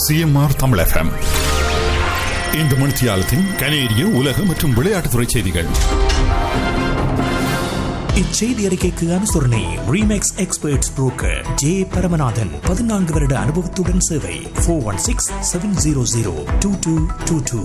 CMR Tamil FM இந்த மணித்தியாலத்தின் கனேடிய உலக மற்றும் விளையாட்டுத்துறை செய்திகள் இச்செய்தி அறிக்கைக்கு அனுசரணை Remax experts broker J Paramanathan பதினான்கு வருட அனுபவத்துடன் சேவை four one six seven zero zero two two two two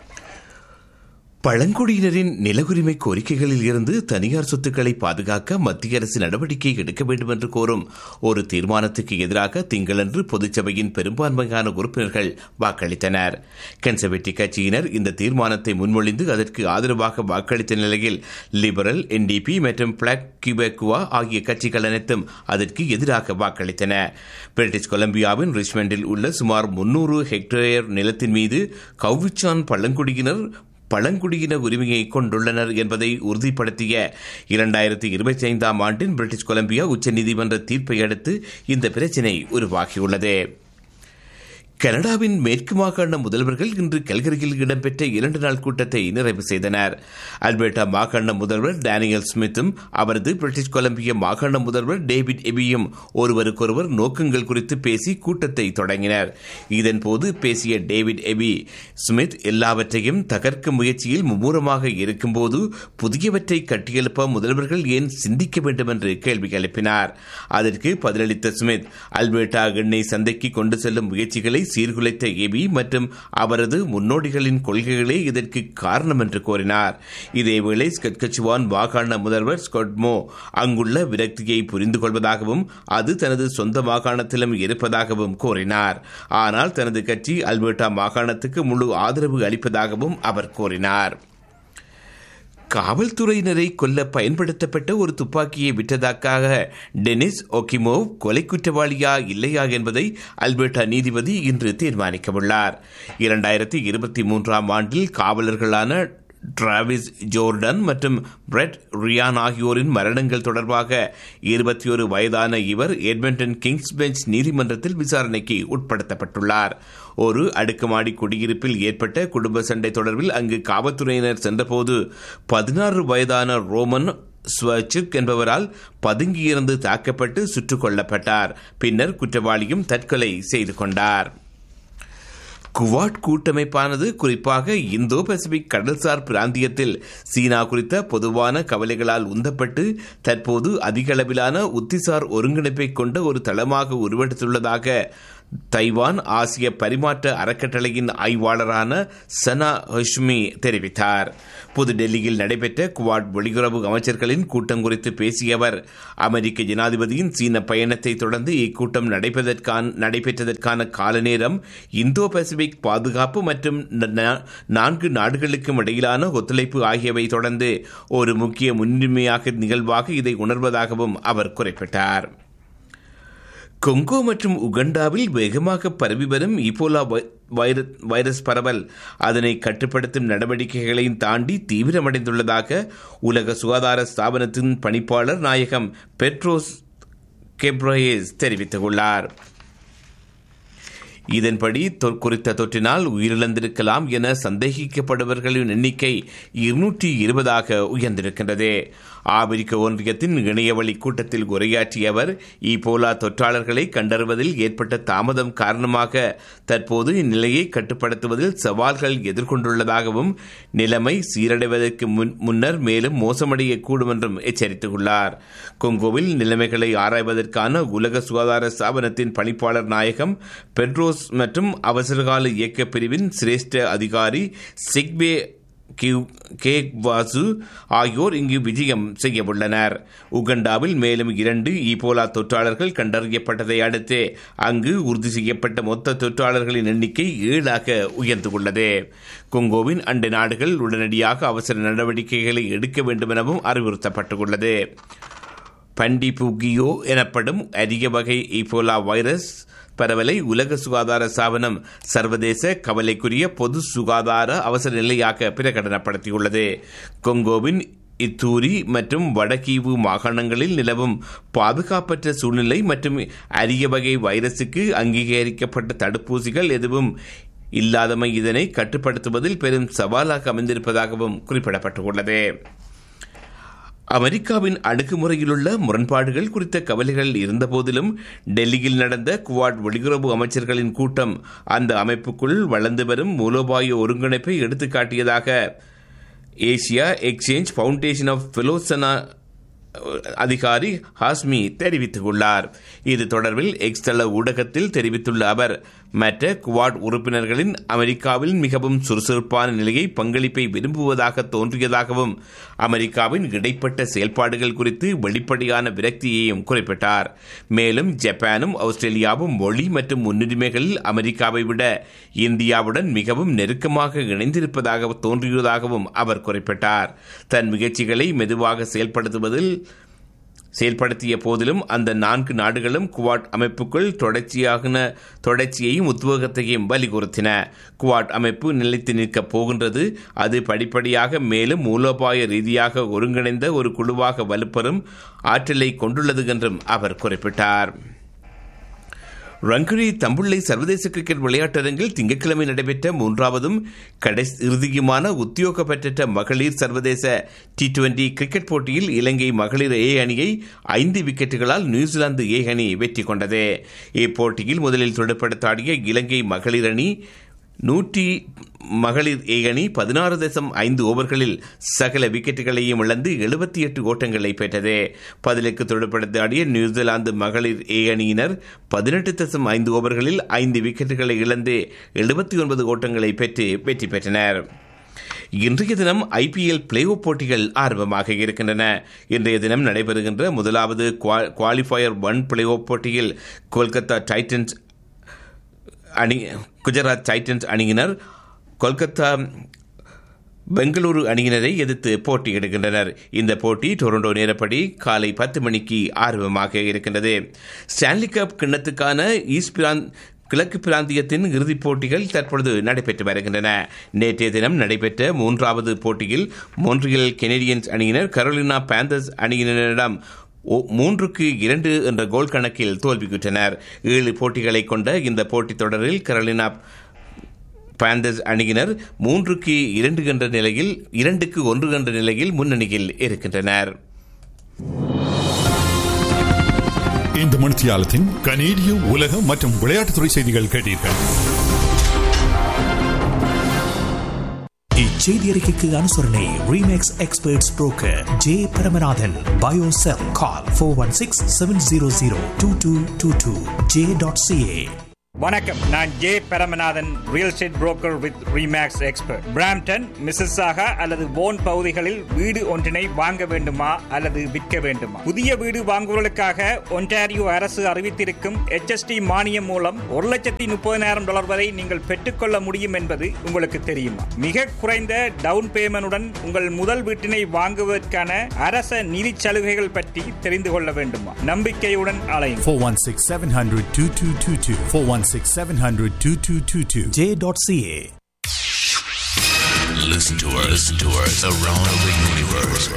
பழங்குடியினரின் நிலவுரிமை கோரிக்கைகளில் இருந்து தனியார் சொத்துக்களை பாதுகாக்க மத்திய அரசு நடவடிக்கை எடுக்க வேண்டும் என்று கோரும் ஒரு தீர்மானத்துக்கு எதிராக திங்களன்று பொதுச்சபையின் பெரும்பான்மையான உறுப்பினர்கள் வாக்களித்தனர் கன்சர்வேட்டிவ் கட்சியினர் இந்த தீர்மானத்தை முன்மொழிந்து அதற்கு ஆதரவாக வாக்களித்த நிலையில் லிபரல் என்டிபி மற்றும் பிளாக் கியூபெக்குவா ஆகிய கட்சிகள் அனைத்தும் அதற்கு எதிராக வாக்களித்தன பிரிட்டிஷ் கொலம்பியாவின் ரிச்மண்டில் உள்ள சுமார் முன்னூறு ஹெக்டேயர் நிலத்தின் மீது கவுச்சான் பழங்குடியினர் பழங்குடியின உரிமையை கொண்டுள்ளனர் என்பதை உறுதிப்படுத்திய இரண்டாயிரத்தி இருபத்தி ஐந்தாம் ஆண்டின் பிரிட்டிஷ் கொலம்பியா உச்சநீதிமன்ற தீர்ப்பை அடுத்து இந்த பிரச்சினை உருவாகியுள்ளது கனடாவின் மேற்கு மாகாண முதல்வர்கள் இன்று கல்கரியில் இடம்பெற்ற இரண்டு நாள் கூட்டத்தை நிறைவு செய்தனர் அல்பர்டா மாகாண முதல்வர் டேனியல் ஸ்மித்தும் அவரது பிரிட்டிஷ் கொலம்பிய மாகாண முதல்வர் டேவிட் எபியும் ஒருவருக்கொருவர் நோக்கங்கள் குறித்து பேசி கூட்டத்தை தொடங்கினர் இதன்போது பேசிய டேவிட் எபி ஸ்மித் எல்லாவற்றையும் தகர்க்கும் முயற்சியில் மும்முரமாக இருக்கும்போது புதியவற்றை கட்டியெழுப்ப முதல்வர்கள் ஏன் சிந்திக்க வேண்டும் என்று கேள்வி எழுப்பினார் அதற்கு பதிலளித்த ஸ்மித் அல்பர்டா எண்ணெய் சந்தைக்கு கொண்டு செல்லும் முயற்சிகளை சீர்குலைத்த எபி மற்றும் அவரது முன்னோடிகளின் கொள்கைகளே இதற்கு காரணம் என்று கூறினார் இதேவேளை ஸ்கட்கச்சுவான் மாகாண முதல்வர் ஸ்கொட்மோ அங்குள்ள விரக்தியை புரிந்து கொள்வதாகவும் அது தனது சொந்த மாகாணத்திலும் இருப்பதாகவும் கூறினார் ஆனால் தனது கட்சி அல்பர்டா மாகாணத்துக்கு முழு ஆதரவு அளிப்பதாகவும் அவர் கூறினார் காவல்துறையினரை கொல்ல பயன்படுத்தப்பட்ட ஒரு துப்பாக்கியை விற்றதற்காக டெனிஸ் ஒகிமோவ் கொலை குற்றவாளியா இல்லையா என்பதை அல்பர்டா நீதிபதி இன்று தீர்மானிக்கவுள்ளார் இரண்டாயிரத்தி இருபத்தி மூன்றாம் ஆண்டில் காவலர்களான டிராவிஸ் ஜோர்டன் மற்றும் பிரெட் ரியான் ஆகியோரின் மரணங்கள் தொடர்பாக இருபத்தி ஒரு வயதான இவர் எட்மண்டன் கிங்ஸ் பெஞ்ச் நீதிமன்றத்தில் விசாரணைக்கு உட்படுத்தப்பட்டுள்ளார் ஒரு அடுக்குமாடி குடியிருப்பில் ஏற்பட்ட குடும்ப சண்டை தொடர்பில் அங்கு காவல்துறையினர் சென்றபோது பதினாறு வயதான ரோமன் ஸ்வச்சிக் என்பவரால் பதுங்கியிருந்து தாக்கப்பட்டு சுட்டுக் கொல்லப்பட்டார் பின்னர் குற்றவாளியும் தற்கொலை செய்து கொண்டார் குவாட் கூட்டமைப்பானது குறிப்பாக இந்தோ பசிபிக் கடல்சார் பிராந்தியத்தில் சீனா குறித்த பொதுவான கவலைகளால் உந்தப்பட்டு தற்போது அதிகளவிலான உத்திசார் ஒருங்கிணைப்பை கொண்ட ஒரு தளமாக உருவெடுத்துள்ளதாக தைவான் ஆசிய பரிமாற்ற அறக்கட்டளையின் ஆய்வாளரான சனா ஹஷ்மி தெரிவித்தார் புதுடெல்லியில் நடைபெற்ற குவாட் வெளியுறவு அமைச்சர்களின் கூட்டம் குறித்து பேசிய அவர் அமெரிக்க ஜனாதிபதியின் சீன பயணத்தை தொடர்ந்து இக்கூட்டம் நடைபெற்றதற்கான நடைபெற்றதற்கான கால நேரம் இந்தோ பசிபிக் பாதுகாப்பு மற்றும் நான்கு நாடுகளுக்கும் இடையிலான ஒத்துழைப்பு ஆகியவை தொடர்ந்து ஒரு முக்கிய முன்னுரிமையாக நிகழ்வாக இதை உணர்வதாகவும் அவர் குறிப்பிட்டார் கொங்கோ மற்றும் உகண்டாவில் வேகமாக பரவி வரும் இபோலா வைரஸ் பரவல் அதனை கட்டுப்படுத்தும் நடவடிக்கைகளையும் தாண்டி தீவிரமடைந்துள்ளதாக உலக சுகாதார ஸ்தாபனத்தின் பணிப்பாளர் நாயகம் பெட்ரோஸ் கெப்ரோயேஸ் தெரிவித்துள்ளார் இதன்படி குறித்த தொற்றினால் உயிரிழந்திருக்கலாம் என சந்தேகிக்கப்படுபவர்களின் எண்ணிக்கை இருநூற்றி இருபதாக உயர்ந்திருக்கின்றது ஆப்பிரிக்க ஒன்றியத்தின் இணையவழி கூட்டத்தில் உரையாற்றிய அவர் ஈபோலா தொற்றாளர்களை கண்டறிவதில் ஏற்பட்ட தாமதம் காரணமாக தற்போது இந்நிலையை கட்டுப்படுத்துவதில் சவால்கள் எதிர்கொண்டுள்ளதாகவும் நிலைமை சீரடைவதற்கு முன்னர் மேலும் மோசமடையக்கூடும் என்றும் எச்சரித்துள்ளார் கொங்கோவில் நிலைமைகளை ஆராய்வதற்கான உலக சுகாதார ஸ்தாபனத்தின் பணிப்பாளர் நாயகம் பெட்ரோஸ் மற்றும் அவசரகால இயக்க பிரிவின் சிரேஷ்ட அதிகாரி சிக்பே வாசு ஆகியோர் இங்கு விஜயம் செய்யவுள்ளனர் உகண்டாவில் மேலும் இரண்டு ஈபோலா தொற்றாளர்கள் கண்டறியப்பட்டதை அடுத்து அங்கு உறுதி செய்யப்பட்ட மொத்த தொற்றாளர்களின் எண்ணிக்கை ஏழாக உயர்ந்துள்ளது கொங்கோவின் அண்டை நாடுகள் உடனடியாக அவசர நடவடிக்கைகளை எடுக்க வேண்டும் எனவும் அறிவுறுத்தப்பட்டுள்ளது பண்டிபுகியோ எனப்படும் அரிய வகை ஈபோலா வைரஸ் பரவலை உலக சுகாதார ஸ்தாபனம் சர்வதேச கவலைக்குரிய பொது சுகாதார அவசர நிலையாக பிரகடனப்படுத்தியுள்ளது கொங்கோவின் இத்தூரி மற்றும் வடகீவு மாகாணங்களில் நிலவும் பாதுகாப்பற்ற சூழ்நிலை மற்றும் அரிய வகை வைரசுக்கு அங்கீகரிக்கப்பட்ட தடுப்பூசிகள் எதுவும் இல்லாதமை இதனை கட்டுப்படுத்துவதில் பெரும் சவாலாக அமைந்திருப்பதாகவும் குறிப்பிடப்பட்டுள்ளது அமெரிக்காவின் அணுகுமுறையிலுள்ள முரண்பாடுகள் குறித்த கவலைகள் இருந்தபோதிலும் டெல்லியில் நடந்த குவாட் வெளியுறவு அமைச்சர்களின் கூட்டம் அந்த அமைப்புக்குள் வளர்ந்து வரும் மூலோபாய ஒருங்கிணைப்பை எடுத்துக்காட்டியதாக ஏசியா எக்ஸ்சேஞ்ச் ஃபவுண்டேஷன் ஆஃப் பெலோசனா அதிகாரி ஹாஸ்மி தெரிவித்துள்ளார் இது தொடர்பில் எக்ஸ் தள ஊடகத்தில் தெரிவித்துள்ள அவர் மற்ற குவாட் உறுப்பினர்களின் அமெரிக்காவில் மிகவும் சுறுசுறுப்பான நிலையை பங்களிப்பை விரும்புவதாக தோன்றியதாகவும் அமெரிக்காவின் இடைப்பட்ட செயல்பாடுகள் குறித்து வெளிப்படையான விரக்தியையும் குறிப்பிட்டார் மேலும் ஜப்பானும் ஆஸ்திரேலியாவும் மொழி மற்றும் முன்னுரிமைகளில் அமெரிக்காவை விட இந்தியாவுடன் மிகவும் நெருக்கமாக இணைந்திருப்பதாக தோன்றியதாகவும் அவர் குறிப்பிட்டார் தன் முயற்சிகளை மெதுவாக செயல்படுத்துவதில் செயல்படுத்திய போதிலும் அந்த நான்கு நாடுகளும் குவாட் அமைப்புக்குள் தொடர்ச்சியாக தொடர்ச்சியையும் உத்வேகத்தையும் வலியுறுத்தின குவாட் அமைப்பு நிலைத்து நிற்கப் போகின்றது அது படிப்படியாக மேலும் மூலோபாய ரீதியாக ஒருங்கிணைந்த ஒரு குழுவாக வலுப்பெறும் ஆற்றலை கொண்டுள்ளது என்றும் அவர் குறிப்பிட்டார் ரங்குரி தம்புள்ளை சர்வதேச கிரிக்கெட் விளையாட்டரங்கில் திங்கட்கிழமை நடைபெற்ற மூன்றாவதும் கடைசி இறுதியுமான உத்தியோக பெற்ற மகளிர் சர்வதேச டி டுவெண்டி கிரிக்கெட் போட்டியில் இலங்கை மகளிர் ஏ அணியை ஐந்து விக்கெட்டுகளால் நியூசிலாந்து ஏ அணி வெற்றி கொண்டது இப்போட்டியில் முதலில் துடுப்படுத்தாடிய இலங்கை மகளிர் அணி நூற்றி மகளிர் ஏ அணி பதினாறு தசம் ஐந்து ஓவர்களில் சகல விக்கெட்டுகளையும் இழந்து எழுபத்தி எட்டு ஓட்டங்களை பெற்றது பதிலுக்கு தொடுப்படுத்தாடிய நியூசிலாந்து மகளிர் ஏ அணியினர் பதினெட்டு தசம் ஐந்து ஓவர்களில் ஐந்து விக்கெட்டுகளை இழந்து எழுபத்தி ஒன்பது ஓட்டங்களை பெற்று வெற்றி பெற்றனர் இன்றைய தினம் ஐபிஎல் பிளே ஆஃப் போட்டிகள் ஆர்வமாக இருக்கின்றன இன்றைய தினம் நடைபெறுகின்ற முதலாவது குவாலிஃபயர் ஒன் பிளே ஆஃப் போட்டியில் கொல்கத்தா டைட்டன்ஸ் அணி குஜராத் டைட்டன்ஸ் அணியினர் கொல்கத்தா பெங்களூரு அணியினரை எதிர்த்து போட்டியிடுகின்றனர் இந்த போட்டி டொரண்டோ நேரப்படி காலை பத்து மணிக்கு ஆர்வமாக இருக்கின்றது ஸ்டான்லி கப் கிண்ணத்துக்கான ஈஸ்ட் பிராந்த் கிழக்கு பிராந்தியத்தின் இறுதிப் போட்டிகள் தற்பொழுது நடைபெற்று வருகின்றன நேற்றைய தினம் நடைபெற்ற மூன்றாவது போட்டியில் மோன்ட்ரியல் கெனடியன்ஸ் அணியினர் கரோலினா பேந்தர்ஸ் அணியினரிடம் மூன்றுக்கு இரண்டு என்ற கோல் கணக்கில் தோல்வியுற்றனர் ஏழு போட்டிகளை கொண்ட இந்த போட்டித் தொடரில் கரோலினா பேந்தர்ஸ் அணியினர் மூன்றுக்கு இரண்டு என்ற நிலையில் இரண்டுக்கு ஒன்று என்ற நிலையில் முன்னணியில் இருக்கின்றனர் இந்த மணித்தியாலத்தின் கனேடிய உலக மற்றும் விளையாட்டுத்துறை செய்திகள் கேட்டீர்கள் இச்செய்தி அறிக்கைக்கு அனுசரணை Remax experts broker J Paramanathan பயோசெல் call four one six seven zero zero two two two two J dot C A வணக்கம் நான் J Paramanathan real estate broker with Remax expert Brampton Mississauga அல்லது போன் பகுதிகளில் வீடு ஒன்றினை வாங்க வேண்டுமா அல்லது விற்க வேண்டுமா புதிய வீடு வாங்குவதற்காக ஒன்டாரியோ அரசு அறிவித்திருக்கும் HST மானியம் மூலம் ஒரு லட்சத்தி முப்பதினாயிரம் டாலர் வரை நீங்கள் பெற்றுக்கொள்ள முடியும் என்பது உங்களுக்கு தெரியுமா மிக குறைந்த டவுன் பேமெண்டுடன் உங்கள் முதல் வீட்டினை வாங்குவதற்கான அரச நிதி சலுகைகள் பற்றி தெரிந்து கொள்ள வேண்டுமா நம்பிக்கையுடன் அலையும் 416 700 2222. 416 700 2222. J dot CA Listen to us, listen to us around the universe.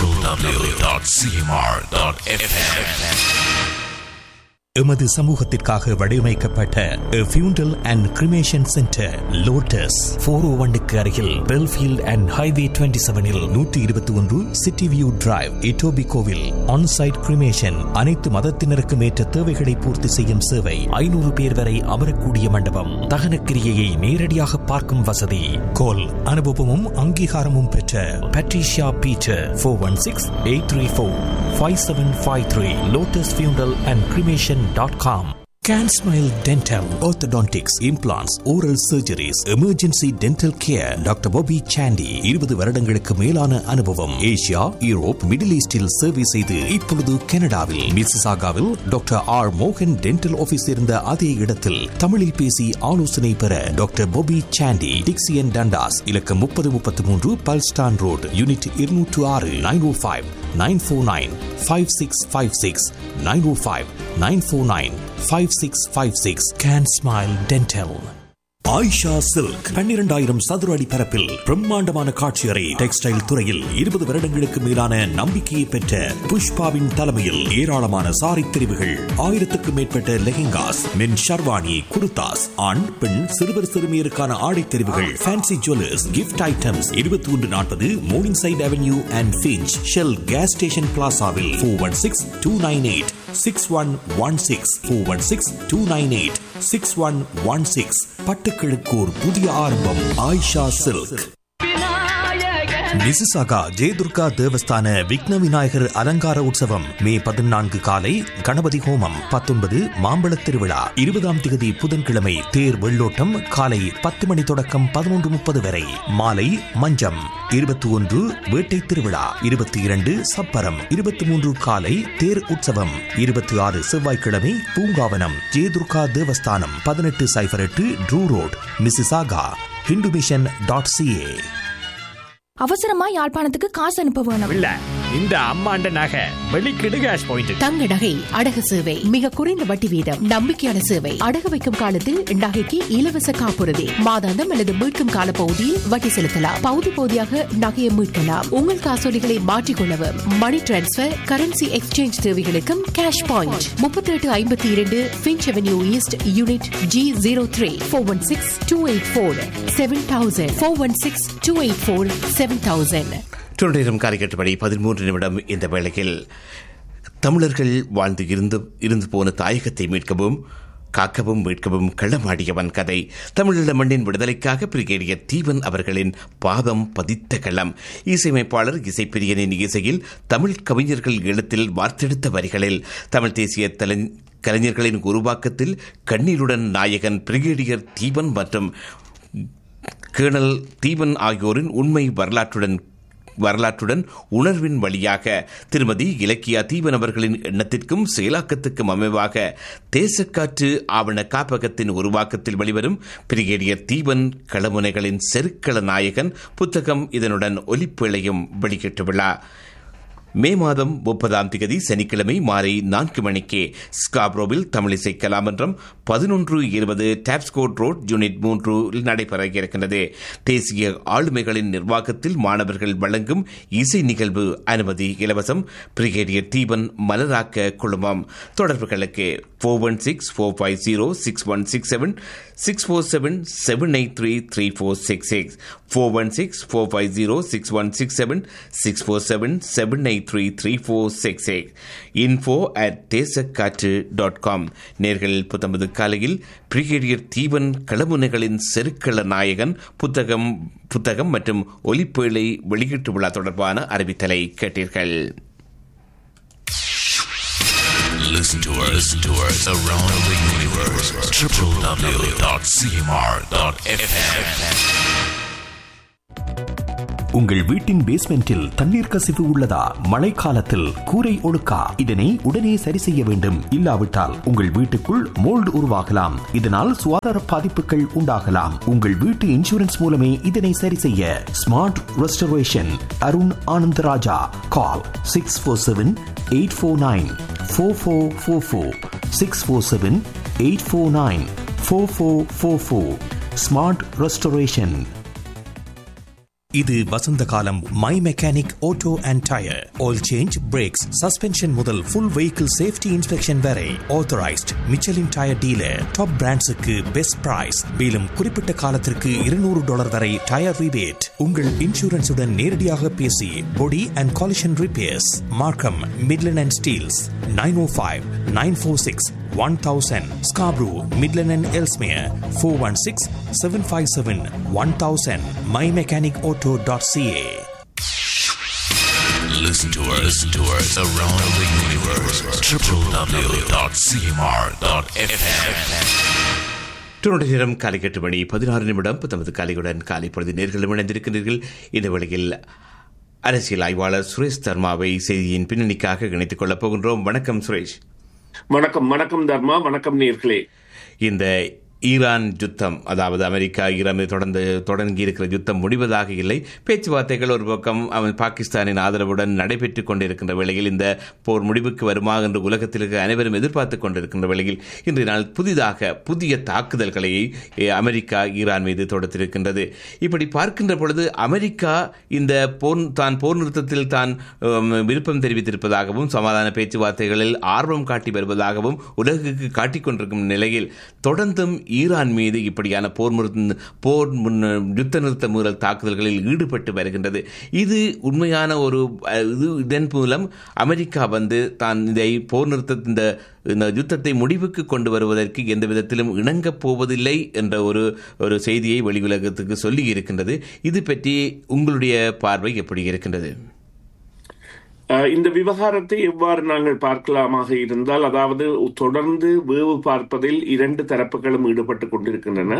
www.cmr.fm. எமது சமூகத்திற்காக வடிவமைக்கப்பட்ட funeral and cremation centre Lotus four O ஒன்னுக்கு அருகில் பெல்ஃபீல்ட் அண்ட் ஹைவே டுவெண்ட்டி செவனில் நூற்றி இருபத்தி ஒன்று சிட்டி வியூ டிரைவ் இட்டோபி கோவில் ஆன்சைட் கிரிமேஷன் அனைத்து மதத்தினருக்கும் ஏற்ற தேவைகளை பூர்த்தி செய்யும் சேவை ஐநூறு பேர் வரை அமரக்கூடிய மண்டபம் தகனக்கிரியையை நேரடியாக பார்க்கும் வசதி கோல் அனுபவமும் அங்கீகாரமும் பெற்ற Patricia Peter four one six eight three four five seven five three Lotus funeral and cremation dot com Can Smile Dental, Orthodontics, Implants, Oral Surgeries, Emergency Dental Care, doctor Bobby Sandy இருபது வருடங்களுக்கு மேலான அனுபவம் Asia Europe middle ஈஸ்டில் சேவை செய்து இப்பொழுது கனடாவில் மிசிசாகாவில் டாக்டர் ஆர் மோகன் டென்டல் ஆபீஸ் இருந்த அதே இடத்தில் தமிழில் பேசி ஆலோசனை பெற டாக்டர் Bobby சாண்டி டிக்சியன் டண்டாஸ் இலக்கம் முப்பது முப்பத்தி மூன்று பல்ஸ்டான் ரோடு யூனிட் இருநூற்று ஆறு nine O five nine four nine five six five six nine O five nine four nine five six five six Can Smile Dental Ayesha silk பன்னிரண்டாயிரம் சதுர அடி பரப்பில் பிரம்மாண்டமான காட்சி அறை டெக்ஸ்டைல் துறையில் இருபது வருடங்களுக்கு மேலான நம்பிக்கையை பெற்ற புஷ்பாவின் தலைமையில் ஏராளமான சாரி தெரிவுகள் ஆயிரத்துக்கும் மேற்பட்ட லெஹெங்காஸ் மென் ஷர்வானி குர்தாஸ் ஆண் பெண் சிறுவர் சிறுமியருக்கான ஆடை தெரிவுகள் ஃபேன்சி ஜுவல்லர்ஸ் கிஃப்ட் ஐட்டம்ஸ் இருபத்தி ஒன்று நாற்பது Morningside Avenue and Finch Shell gas station பிளாசாவில் four one six two nine eight six one one six four one six two nine eight six one one six பட்டுக்கிழக்கு ஒரு புதிய ஆரம்பம் Ayesha silk Mississauga Jayadurga தேவஸ்தான விக்ன விநாயகர் அலங்கார உற்சவம் மே பதினான்கு காலை கணபதி ஹோமம் பத்தொன்பது மாம்பழத் திருவிழா இருபதாம் திகதி புதன்கிழமை தேர் வெள்ளோட்டம் காலை பத்து மணி தொடக்கம் பதினொன்று முப்பது வரை மாலை மஞ்சம் இருபத்தி ஒன்று வேட்டை திருவிழா இருபத்தி இரண்டு சப்பரம் இருபத்தி மூன்று காலை தேர் உற்சவம் இருபத்தி ஆறு செவ்வாய்க்கிழமை பூங்காவனம் ஜெயதுர்கா தேவஸ்தானம் பதினெட்டு சைபர் எட்டு Drew Road Mississauga Hindu mission dot CA அவசரமா யாழ்ப்பாணத்துக்கு காசு அனுப்ப வேணும் இல்ல இந்த அம்மாண்ட நகை வெளிக்கிடு கேஷ் பாயிண்ட் தங்க நகை அடகு சேவை மிக குறைந்த வட்டி வீதம் நம்பிக்கையான சேவை அடகு வைக்கும் காலத்தில் நகைக்கு இலவச காப்புறுதி மாதாந்தம் அல்லது மீட்கும் கால பகுதியில் வட்டி செலுத்தலாம் பகுதி பகுதியாக நகையை மீட்கலாம் உங்கள் காசோலிகளை மாற்றிக்கொள்ளவும் மணி டிரான்ஸ்பர் கரன்சி எக்ஸ்சேஞ்ச் தேவைகளுக்கும் கேஷ் பாயிண்ட் முப்பத்தி எட்டு ஐம்பத்தி இரண்டு Finch Avenue East unit G zero three four one six two eight four seven thousand four one six two eight four seven thousand தொழிலும் காரிக்கட்டுப்படி பதிமூன்று நிமிடம் இந்த வேளையில் தமிழர்கள் வாழ்ந்து இருந்து இருந்து போன தாயகத்தை மீட்கவும் காக்கவும் மீட்கவும் களமாடியவன் கதை தமிழீழ மண்ணின் விடுதலைக்காக பிரிகேடியர் தீபன் அவர்களின் பாதம் பதித்த களம் இசையமைப்பாளர் இசைப்பிரியனின் இசையில் தமிழ் கவிஞர்கள் எழுத்தில் வார்த்தெடுத்த வரிகளில் தமிழ் தேசிய தலை கலைஞர்களின் உருவாக்கத்தில் கண்ணீருடன் நாயகன் பிரிகேடியர் தீபன் மற்றும் கேர்னல் தீபன் ஆகியோரின் உண்மை வரலாற்றுடன் வரலாற்றுடன் உணர்வின் வழியாக திருமதி இலக்கியா தீபன் அவர்களின் எண்ணத்திற்கும் செயலாக்கத்துக்கும் அமைவாக தேசக்காற்று ஆவண காப்பகத்தின் உருவாக்கத்தில் வெளிவரும் பிரிகேடியர் தீபன் களமுனைகளின் செருக்கள நாயகன் புத்தகம் இதனுடன் ஒலிப்பேழையும் வெளியிட்டுள்ளார் மே மாதம் முப்பதாம் திகதி சனிக்கிழமை மாலை நான்கு மணிக்கு ஸ்காப்ரோவில் தமிழிசை கலாமன்றம் பதினொன்று இருபது டாப்ஸ்கோட் ரோட் யூனிட் மூன்று நடைபெற இருக்கின்றது தேசிய ஆளுமைகளின் நிர்வாகத்தில் மாணவர்கள் வழங்கும் இசை நிகழ்வு அனுமதி இலவசம் பிரிகேடியர் தீபன் மலராக்க குழுமம் தொடர்புகளுக்கு four one six four five zero six one six seven six four seven seven eight three three four six six four one six four five zero six one six seven six four seven seven eight three three four six six info at Desakkatru dot com நேர்கள் புத்தம்பது காலையில் brigadier Deepan களமுனைகளின் செருக்கள நாயகன் புத்தகம் புத்தகம் மற்றும் ஒலிப்பேழை வெளியீட்டு விழா தொடர்பான அறிவித்தலை கேட்டீர்கள் Listen to us, listen to us around the universe. www.cmr.fm. உங்கள் வீட்டின் பேஸ்மெண்டில் தண்ணீர் கசிவு உள்ளதா மழைக்காலத்தில் கூரை ஒழுக்கா இதனை உடனே சரி செய்ய வேண்டும் இல்லாவிட்டால் உங்கள் வீட்டுக்குள் மோல்டு உருவாகலாம் இதனால் சுகாதார பாதிப்புகள் உண்டாகலாம் உங்கள் வீட்டு இன்சூரன்ஸ் மூலமே இதனை சரி செய்ய smart Restoration Arun Ananda Raja call six four seven eight four nine four four four four six four seven eight four nine four four four four Smart Restoration இது வசந்த காலம் My Mechanic Auto and tyre oil change brakes suspension முதல் full vehicle safety inspection வரை authorised Michelin tyre dealer top பிராண்ட்ஸுக்கு best price மேலும் குறிப்பிட்ட காலத்திற்கு இருநூறு டாலர் வரை டயர் ரிபேட் உங்கள் இன்சூரன்ஸுடன் நேரடியாக பேசி body and collision repairs Markham Midland and Steeles nine O five nine four six one thousand Scarborough Midland and Ellesmere four one six seven five seven one thousand My Mechanic Auto dot CA Listen to us, listen to us around the universe. www.cmr.fm. Toronto நேரம் காலை எட்டு மணி பதினாறு நிமிடம் தமது காலையுடன் காலை பொழுது நேர்களும் இணைந்திருக்கின்றீர்கள் இந்த வேளையில் அரசியல் ஆய்வாளர் சுரேஷ் தர்மாவை செய்தியின் பின்னணிக்காக இணைத்துக் கொள்ளப் போகின்றோம் வணக்கம் சுரேஷ் வணக்கம் வணக்கம் தர்மா வணக்கம் நேர்களே இந்த ஈரான் யுத்தம் அதாவது அமெரிக்கா ஈரான் தொடர்ந்து தொடங்கி இருக்கிற யுத்தம் முடிவதாக இல்லை பேச்சுவார்த்தைகள் ஒரு பக்கம் அவன் பாகிஸ்தானின் ஆதரவுடன் நடைபெற்றுக் கொண்டிருக்கின்ற வேளையில் இந்த போர் முடிவுக்கு வருமா என்று உலகத்தில் இருக்க அனைவரும் எதிர்பார்த்துக் கொண்டிருக்கின்ற வேளையில் இன்றைய நாள் புதிதாக புதிய தாக்குதல்களை eh, அமெரிக்கா ஈரான் மீது தொடுத்திருக்கின்றது இப்படி பார்க்கின்ற பொழுது அமெரிக்கா இந்த போர் தான் போர் நிறுத்தத்தில் தான் உம், விருப்பம் தெரிவித்திருப்பதாகவும் சமாதான பேச்சுவார்த்தைகளில் ஆர்வம் காட்டி வருவதாகவும் உலகுக்கு காட்டிக் கொண்டிருக்கும் நிலையில் தொடர்ந்தும் ஈரான் மீது இப்படியான போர் முறு- போர் முன் யுத்த நிறுத்த முதல் தாக்குதல்களில் ஈடுபட்டு வருகின்றது இது உண்மையான ஒரு அஹ், இது இதன் மூலம் அமெரிக்கா வந்து தான் இதை போர் நிறுத்த இந்த இந்த யுத்தத்தை முடிவுக்கு கொண்டு வருவதற்கு எந்த விதத்திலும் இணங்கப் போவதில்லை என்ற ஒரு ஒரு செய்தியை வெளி உலகத்துக்கு சொல்லி இருக்கின்றது இது பற்றி உங்களுடைய பார்வை எப்படி இருக்கின்றது அஹ் இந்த விவகாரத்தை எவ்வாறு நாங்கள் பார்க்கலாமாக இருந்தால் அதாவது தொடர்ந்து வேவு பார்ப்பதில் இரண்டு தரப்புகளும் ஈடுபட்டு கொண்டிருக்கின்றன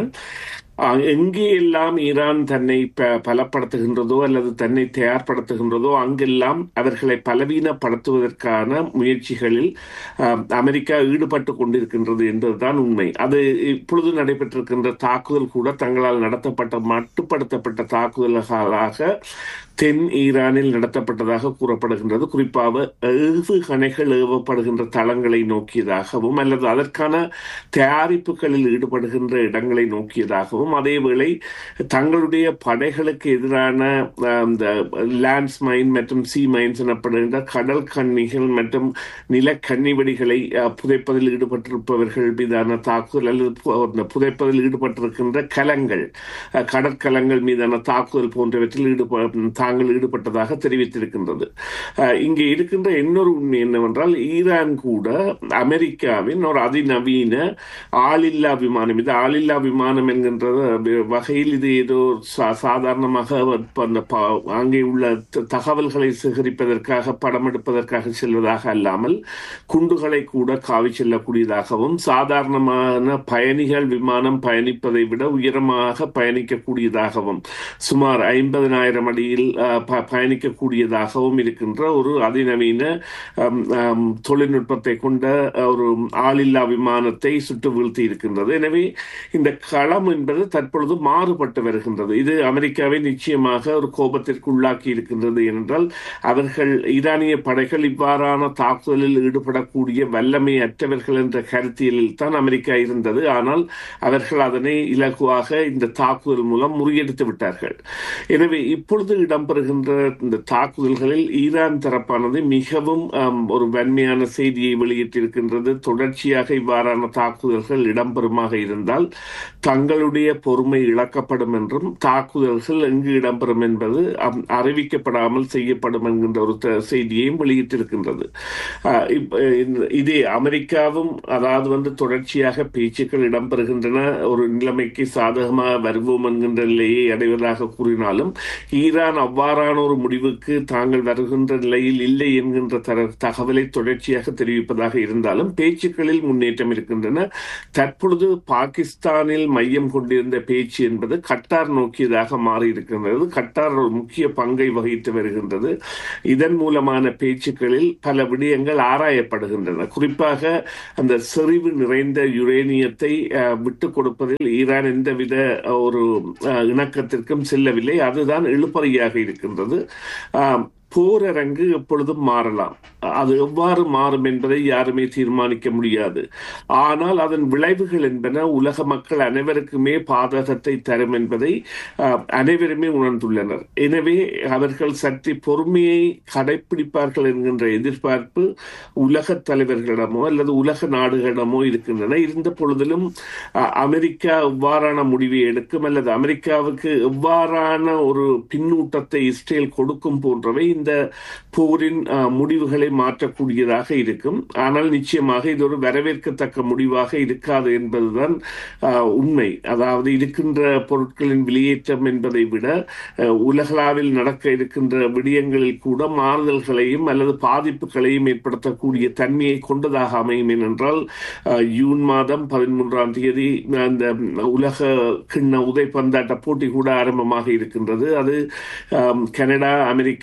அஹ் எங்கே எல்லாம் ஈரான் தன்னை ப- பலப்படுத்துகின்றதோ அல்லது தன்னை தயார்படுத்துகின்றதோ அங்கெல்லாம் அவர்களை பலவீனப்படுத்துவதற்கான முயற்சிகளில் அஹ், அமெரிக்கா ஈடுபட்டு கொண்டிருக்கின்றது என்பதுதான் உண்மை அது இப்பொழுது நடைபெற்றிருக்கின்ற தாக்குதல் கூட தங்களால் நடத்தப்பட்ட மட்டுப்படுத்தப்பட்ட தாக்குதல்களாக தென் ஈரானில் நடத்தப்பட்டதாக கூறப்படுகின்றது குறிப்பாக ஏவுகணைகள் ஏவப்படுகின்ற தளங்களை நோக்கியதாகவும் அல்லது அதற்கான தயாரிப்புகளில் ஈடுபடுகின்ற இடங்களை நோக்கியதாகவும் அதேவேளை தங்களுடைய படைகளுக்கு எதிரான அஹ், இந்த லேண்ட்ஸ் மைன் மற்றும் சி மைன்ஸ் எனப்படுகின்ற கடல் கன்னிகள் மற்றும் நிலக்கன்னி வெடிகளை அஹ், புதைப்பதில் ஈடுபட்டிருப்பவர்கள் மீதான தாக்குதல் அல்லது பு- அந்த புதைப்பதில் ஈடுபட்டிருக்கின்ற கலங்கள் அஹ், கடற்கலங்கள் மீதான தாக்குதல் போன்றவற்றில் ஈடுப தாங்கள் ஈடுபட்டதாக தெரிவித்திருக்கின்றது அஹ், இங்கே இருக்கின்ற இன்னொரு உண்மை என்னவென்றால் ஈரான் கூட அமெரிக்காவின் ஒரு அதிநவீன ஆளில்லா விமானம் இது ஆளில்லா விமானம் என்கின்ற வகையில் இது ஏதோ சா- சாதாரணமாக இப்ப அந்த ப- அங்கே உள்ள த- தகவல்களை சேகரிப்பதற்காக படம் எடுப்பதற்காக செல்வதாக அல்லாமல் குண்டுகளை கூட காவி செல்லக்கூடியதாகவும் சாதாரணமான பயணிகள் விமானம் பயணிப்பதை விட உயரமாக பயணிக்கக்கூடியதாகவும் சுமார் ஐம்பதனாயிரம் அடியில் அஹ், ப- பயணிக்கக்கூடியதாகவும் இருக்கின்ற ஒரு அதிநவீன அம், அம், தொழில்நுட்பத்தை கொண்ட ஒரு ஆளில்லா விமானத்தை சுட்டு வீழ்த்தி இருக்கின்றது எனவே இந்த களம் என்பது தற்பொழுது மாறுபட்டு வருகின்றது இது அமெரிக்காவை நிச்சயமாக ஒரு கோபத்திற்கு உள்ளாக்கி இருக்கின்றது என்றால் அவர்கள் ஈரானிய படைகள் இவ்வாறான தாக்குதலில் ஈடுபடக்கூடிய வல்லமை அற்றவர்கள் என்ற கருத்தியலில் தான் அமெரிக்கா இருந்தது ஆனால் அவர்கள் அதனை இலகுவாக இந்த தாக்குதல் மூலம் முறியடித்து விட்டார்கள் எனவே இப்பொழுது இடம்பெறுகின்ற இந்த தாக்குதல்களில் ஈரான் தரப்பானது மிகவும் ஆம், ஒரு வன்மையான செய்தியை வெளியிட்டிருக்கின்றது தொடர்ச்சியாக இவ்வாறான தாக்குதல்கள் இடம்பெறுமாக இருந்தால் தங்களுடைய பொறுமை இழக்கப்படும் என்றும் தாக்குதல்கள் எங்கு இடம்பெறும் என்பது அம், அறிவிக்கப்படாமல் செய்யப்படும் என்கின்ற ஒரு த- செய்தியையும் வெளியிட்டிருக்கின்றது ஆஹ் இப்ப இந்த- இதே அமெரிக்காவும் அதாவது வந்து தொடர்ச்சியாக பேச்சுக்கள் இடம்பெறுகின்றன ஒரு நிலைமைக்கு சாதகமாக வருவோம் என்கின்ற நிலையை அடைவதாக கூறினாலும் ஈரான் அவ்வாறான ஒரு முடிவுக்கு தாங்கள் வருகின்ற நிலையில் இல்லை என்கின்ற தர தகவலை தொடர்ச்சியாக தெரிவிப்பதாக இருந்தாலும் பேச்சுக்களில் முன்னேற்றம் இருக்கின்றன தற்பொழுது பாகிஸ்தானில் மையம் கொண்டிருந்த பேச்சு என்பது கட்டார் நோக்கியதாக மாறி இருக்கின்றது கட்டார் ஒரு முக்கிய பங்கை வகித்து வருகின்றது இதன் மூலமான பேச்சுக்களில் பல விடயங்கள் ஆராயப்படுகின்றன குறிப்பாக அந்த செறிவு நிறைந்த யுரேனியத்தை அஹ், விட்டுக் கொடுப்பதில் ஈரான் எந்தவித அஹ், ஒரு அஹ், இணக்கத்திற்கும் செல்லவில்லை அதுதான் இழுபறியாக இருக்கின்றது ஆம், போரரங்கு எப்பொழுதும் மாறலாம் அது எவ்வாறு மாறும் என்பதை யாருமே தீர்மானிக்க முடியாது ஆனால் அதன் விளைவுகள் என்பன உலக மக்கள் அனைவருக்குமே பாதகத்தை தரும் என்பதை அஹ், அனைவருமே உணர்ந்துள்ளனர் எனவே அவர்கள் சற்று பொறுமையை கடைபிடிப்பார்கள் என்கின்ற எதிர்பார்ப்பு உலக தலைவர்களிடமோ அல்லது உலக நாடுகளிடமோ இருக்கின்றன இருந்த பொழுதிலும் அஹ், அமெரிக்கா எவ்வாறான முடிவை எடுக்கும் அல்லது அமெரிக்காவுக்கு எவ்வாறான ஒரு பின்னூட்டத்தை இஸ்ரேல் கொடுக்கும் போன்றவை இந்த போரின் அஹ், முடிவுகளை மாற்றக்கூடியதாக இருக்கும் ஆனால் நிச்சயமாக இது ஒரு வரவேற்கத்தக்க முடிவாக இருக்காது என்பதுதான் அஹ், உண்மை அதாவது இருக்கின்ற பொருட்களின் வெளியேற்றம் என்பதை விட அஹ், உலகளாவில் நடக்க இருக்கின்ற விடயங்களில் கூட மாறுதல்களையும் அல்லது பாதிப்புகளையும் ஏற்படுத்தக்கூடிய தன்மையை கொண்டதாக அமையும் ஏனென்றால் அஹ், ஜூன் மாதம் பதிமூன்றாம் தேதி அந்த உலக கிண்ண உதைப்பந்தாட்ட போட்டி கூட ஆரம்பமாக இருக்கின்றது அது அஹ், கனடா அமெரிக்கா மெக்சிகோ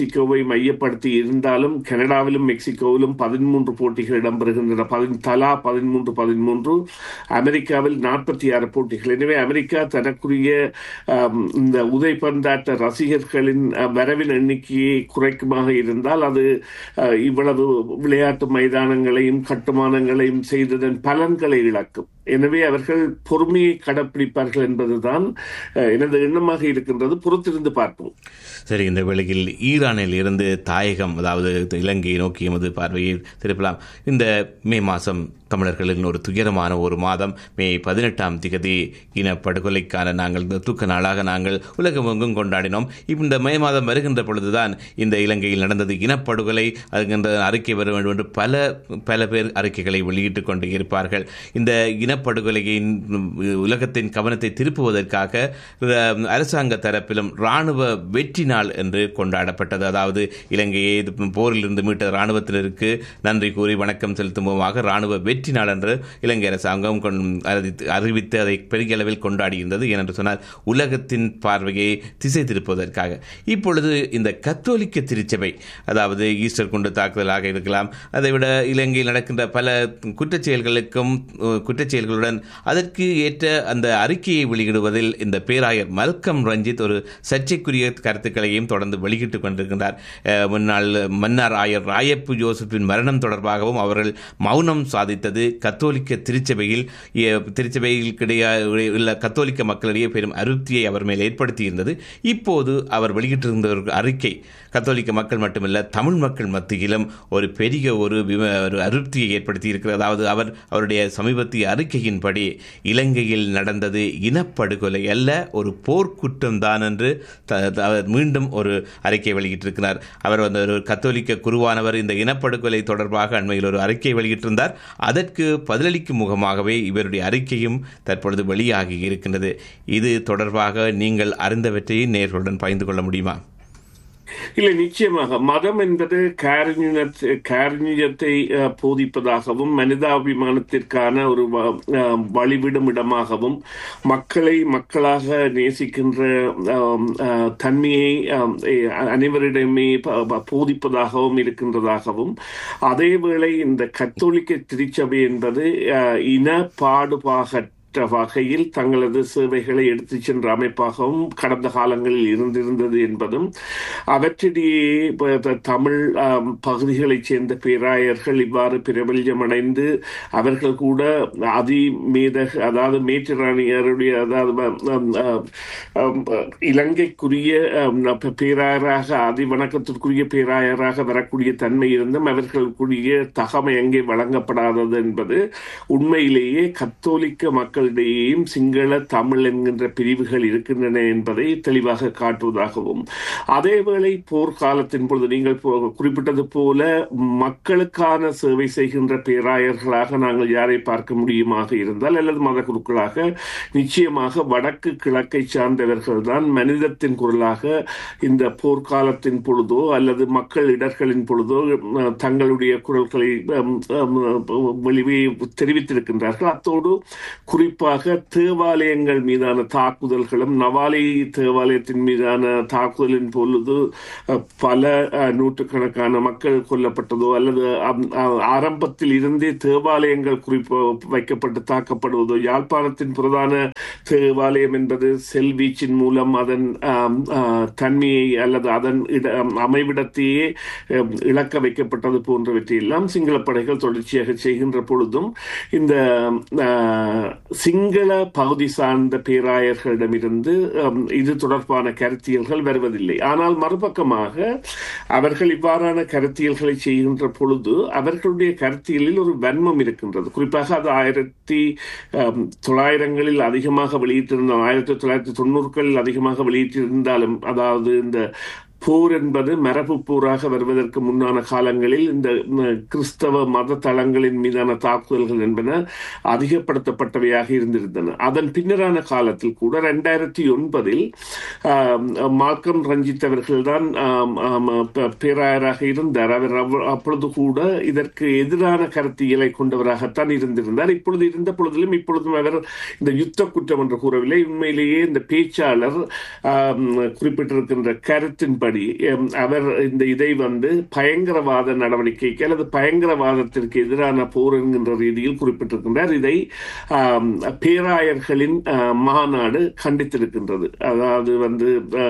மெக்சிகோவை மையப்படுத்தி இருந்தாலும் கனடாவிலும் மெக்சிகோவிலும் பதிமூன்று போட்டிகள் இடம்பெறுகின்றன பதின் தலா பதிமூன்று பதிமூன்று அமெரிக்காவில் நாற்பத்தி ஆறு போட்டிகள் எனவே அமெரிக்கா தனக்குரிய ஆம், இந்த உதைப்பந்தாட்ட ரசிகர்களின் அஹ், வரவின் எண்ணிக்கையை குறைக்குமாக இருந்தால் அது அஹ், இவ்வளவு விளையாட்டு மைதானங்களையும் கட்டுமானங்களையும் செய்ததன் பலன்களை இழக்கும் எனவே அவர்கள் பொறுமையை கடைப்பிடிப்பார்கள் என்பதுதான் அஹ், எனது எண்ணமாக இருக்கின்றது பொறுத்திருந்து பார்ப்போம் சரி இந்த வேளையில் ஈரானில் இருந்து தாயகம் அதாவது இலங்கையை நோக்கி எமது பார்வையை திருப்பலாம் இந்த மே மாதம் தமிழர்களின் ஒரு துயரமான ஒரு மாதம் மே பதினெட்டாம் திகதி இனப்படுகொலைக்கான நாங்கள் இந்த தூக்க நாளாக நாங்கள் உலகம் எங்கும் கொண்டாடினோம் இந்த மே மாதம் வருகின்ற பொழுதுதான் இந்த இலங்கையில் நடந்தது இனப்படுகொலை அதுகின்ற அறிக்கை வர வேண்டும் என்று பல பல பேர் அறிக்கைகளை வெளியிட்டுக் கொண்டு இருப்பார்கள் இந்த இனப்படுகொலையின் உலகத்தின் கவனத்தை திருப்புவதற்காக அஹ், அரசாங்க தரப்பிலும் ராணுவ வெற்றி நாள் என்று கொண்டாடப்பட்டது அதாவது இலங்கையை இது போரிலிருந்து மீட்ட ராணுவத்தினருக்கு நன்றி கூறி வணக்கம் செலுத்தும் முகமாக ராணுவ வெற்றி நாள் என்று இலங்கை அரசாங்கம் கொண்- அறிவித்து- அறிவித்து அதை பெரிய அளவில் கொண்டாடியிருந்தது ஏனென்று சொன்னால் உலகத்தின் பார்வையை திசை திருப்புவதற்காக இப்பொழுது இந்த கத்தோலிக்க திருச்சபை அதாவது ஈஸ்டர் குண்டு தாக்குதலாக இருக்கலாம் அதைவிட இலங்கையில் நடக்கின்ற பல குற்றச் செயல்களுக்கும் அஹ், குற்றச் செயல்களுடன் அதற்கு ஏற்ற அந்த அறிக்கையை வெளியிடுவதில் இந்த பேராயர் மல்கம் ரஞ்சித் ஒரு சர்ச்சைக்குரிய கருத்துக்களையும் தொடர்ந்து வெளியிட்டுக் கொண்டிருக்கின்றார் அஹ், முன்னாள் மன்னார் ஆயர் ராயப்பு ஜோசப்பின் மரணம் தொடர்பாகவும் அவர்கள் மௌனம் சாதித்தது கத்தோலிக்க திருச்சபையில் எ- திருச்சபைகளுக்கிடையே உள்ள கத்தோலிக்க மக்களிடையே பெரும் அதிருப்தியை அவர் மேல் ஏற்படுத்தியிருந்தது இப்போது அவர் வெளியிட்டிருந்த ஒரு அறிக்கை கத்தோலிக்க மக்கள் மட்டுமல்ல தமிழ் மக்கள் மத்தியிலும் ஒரு பெரிய ஒரு விம- ஒரு அதிருப்தியை ஏற்படுத்தி இருக்கிறது அதாவது அவர் அவருடைய சமீபத்திய அறிக்கையின்படி இலங்கையில் நடந்தது இனப்படுகொலை அல்ல ஒரு போர்க்குற்றம் தான் என்று த- த- அவர் மீண்டும் ஒரு அறிக்கை வெளியிட்டிருக்கிறார் அவர் வந்து ஒரு கத்தோலிக்க குருவானவர் இந்த இனப்படுகொலை தொடர்பாக அண்மையில் ஒரு அறிக்கை வெளியிட்டிருந்தார் அதற்கு பதிலளிக்கும் முகமாகவே இவருடைய அறிக்கையும் தற்பொழுது வெளியாகி இருக்கின்றது இது தொடர்பாக நீங்கள் அறிந்தவற்றை நேர்களுடன் பகிர்ந்து கொள்ள முடியுமா இல்லை நிச்சயமாக மதம் என்பது காரணியத்தை காரணியத்தை அஹ், போதிப்பதாகவும் மனிதாபிமானத்திற்கான ஒரு வ- அஹ், வழிவிடும் இடமாகவும் மக்களை மக்களாக நேசிக்கின்ற அஹ், அஹ், தன்மையை அஹ், எ- அனைவரிடமே ப- ப- போதிப்பதாகவும் இருக்கின்றதாகவும் அதேவேளை இந்த கத்தோலிக்க திருச்சபை என்பது அஹ், இன பாடுபாக மற்ற வகையில் தங்களது சேவைகளை எடுத்துச் சென்ற அமைப்பாகவும் கடந்த காலங்களில் இருந்திருந்தது என்பதும் அவற்றிடையே இப்ப- இப்ப தமிழ் ஆம், பகுதிகளைச் சேர்ந்த பேராயர்கள் இவ்வாறு பிரபல்யமடைந்து அவர்கள் கூட அதிமேத அதாவது மேற்றராணியருடைய அதாவது ஆம், ஆம், ஆம், இலங்கைக்குரிய ஆம், ப- பேராயராக அதி வணக்கத்திற்குரிய பேராயராக வரக்கூடிய தன்மை இருந்தும் அவர்களுக்குரிய தகமை எங்கே வழங்கப்படாதது என்பது உண்மையிலேயே கத்தோலிக்க மக்களிடையேயும் சிங்கள தமிழ் என்கின்ற பிரிவுகள் இருக்கின்றன என்பதை தெளிவாக காட்டுவதாகவும் அதேவேளை போர்க்காலத்தின் பொழுது நீங்கள் போ- குறிப்பிட்டது போல மக்களுக்கான சேவை செய்கின்ற பேராயர்களாக நாங்கள் யாரை பார்க்க முடியுமாக இருந்தால் அல்லது மத குருக்களாக நிச்சயமாக வடக்கு கிழக்கை சார்ந்தவர்கள் தான் மனிதத்தின் குரலாக இந்த போர்க்காலத்தின் பொழுதோ அல்லது மக்கள் இடர்களின் பொழுதோ அஹ், தங்களுடைய குரல்களை அம், அம், வெளியே தெரிவித்திருக்கின்றார்கள் அத்தோடு குறிப்பாக தேவாலயங்கள் மீதான தாக்குதல்களும் நவாலி தேவாலயத்தின் மீதான தாக்குதலின் பொழுது அஹ், பல அஹ், நூற்றுக்கணக்கான மக்கள் கொல்லப்பட்டதோ அல்லது அம், அஹ், ஆரம்பத்தில் இருந்தே தேவாலயங்கள் குறிப்பு வைக்கப்பட்டு தாக்கப்படுவதோ யாழ்ப்பாணத்தின் பிரதான தேவாலயம் என்பது செல்வீச்சின் மூலம் அதன் ஆம், ஆ, தன்மையை அல்லது அதன் இட ஆம், அமைவிடத்தையே ஆம், இழக்க வைக்கப்பட்டது போன்றவற்றை எல்லாம் சிங்கள படைகள் தொடர்ச்சியாக செய்கின்ற பொழுதும் இந்த ஆ, சிங்கள பகுதி சார்ந்த பேராயர்களிடமிருந்து ஆம், இது தொடர்பான கருத்தியல்கள் வருவதில்லை ஆனால் மறுபக்கமாக அவர்கள் இவ்வாறான கருத்தியல்களை செய்கின்ற பொழுது அவர்களுடைய கருத்தியலில் ஒரு வன்மம் இருக்கின்றது குறிப்பாக அது ஆயிரத்தி ஆம், தொள்ளாயிரங்களில் அதிகமாக வெளியிட்டிருந்த ஆயிரத்தி தொள்ளாயிரத்தி தொண்ணூறுகளில் அதிகமாக வெளியிட்டிருந்தாலும் அதாவது இந்த போர் என்பது மரபு போராக வருவதற்கு முன்னான காலங்களில் இந்த ம், கிறிஸ்தவ மத தளங்களின் மீதான தாக்குதல்கள் என்பன அதிகப்படுத்தப்பட்டவையாக இருந்திருந்தன அதன் பின்னரான காலத்தில் கூட ரெண்டாயிரத்தி ஒன்பதில் ஆம், மால்கம் ரஞ்சித் அவர்கள்தான் ஆம், ஆம், ப- பேராயராக இருந்தார் அவர் அவ்- அப்பொழுது கூட இதற்கு எதிரான கருத்தியலை கொண்டவராகத்தான் இருந்திருந்தார் இப்பொழுது இருந்த பொழுதிலும் இப்பொழுதும் அவர் இந்த யுத்த குற்றம் என்று கூறவில்லை உண்மையிலேயே இந்த பேச்சாளர் ஆம், குறிப்பிட்டிருக்கின்ற கருத்தின்படி கூற்றின்படி எம், அவர் இந்த இதை வந்து பயங்கரவாத நடவடிக்கைக்கு அல்லது பயங்கரவாதத்திற்கு எதிரான போர் என்கின்ற ரீதியில் குறிப்பிட்டிருக்கின்றார் இதை ஆம், பேராயர்களின் ஆ, மாநாடு கண்டித்திருக்கின்றது அதாவது வந்து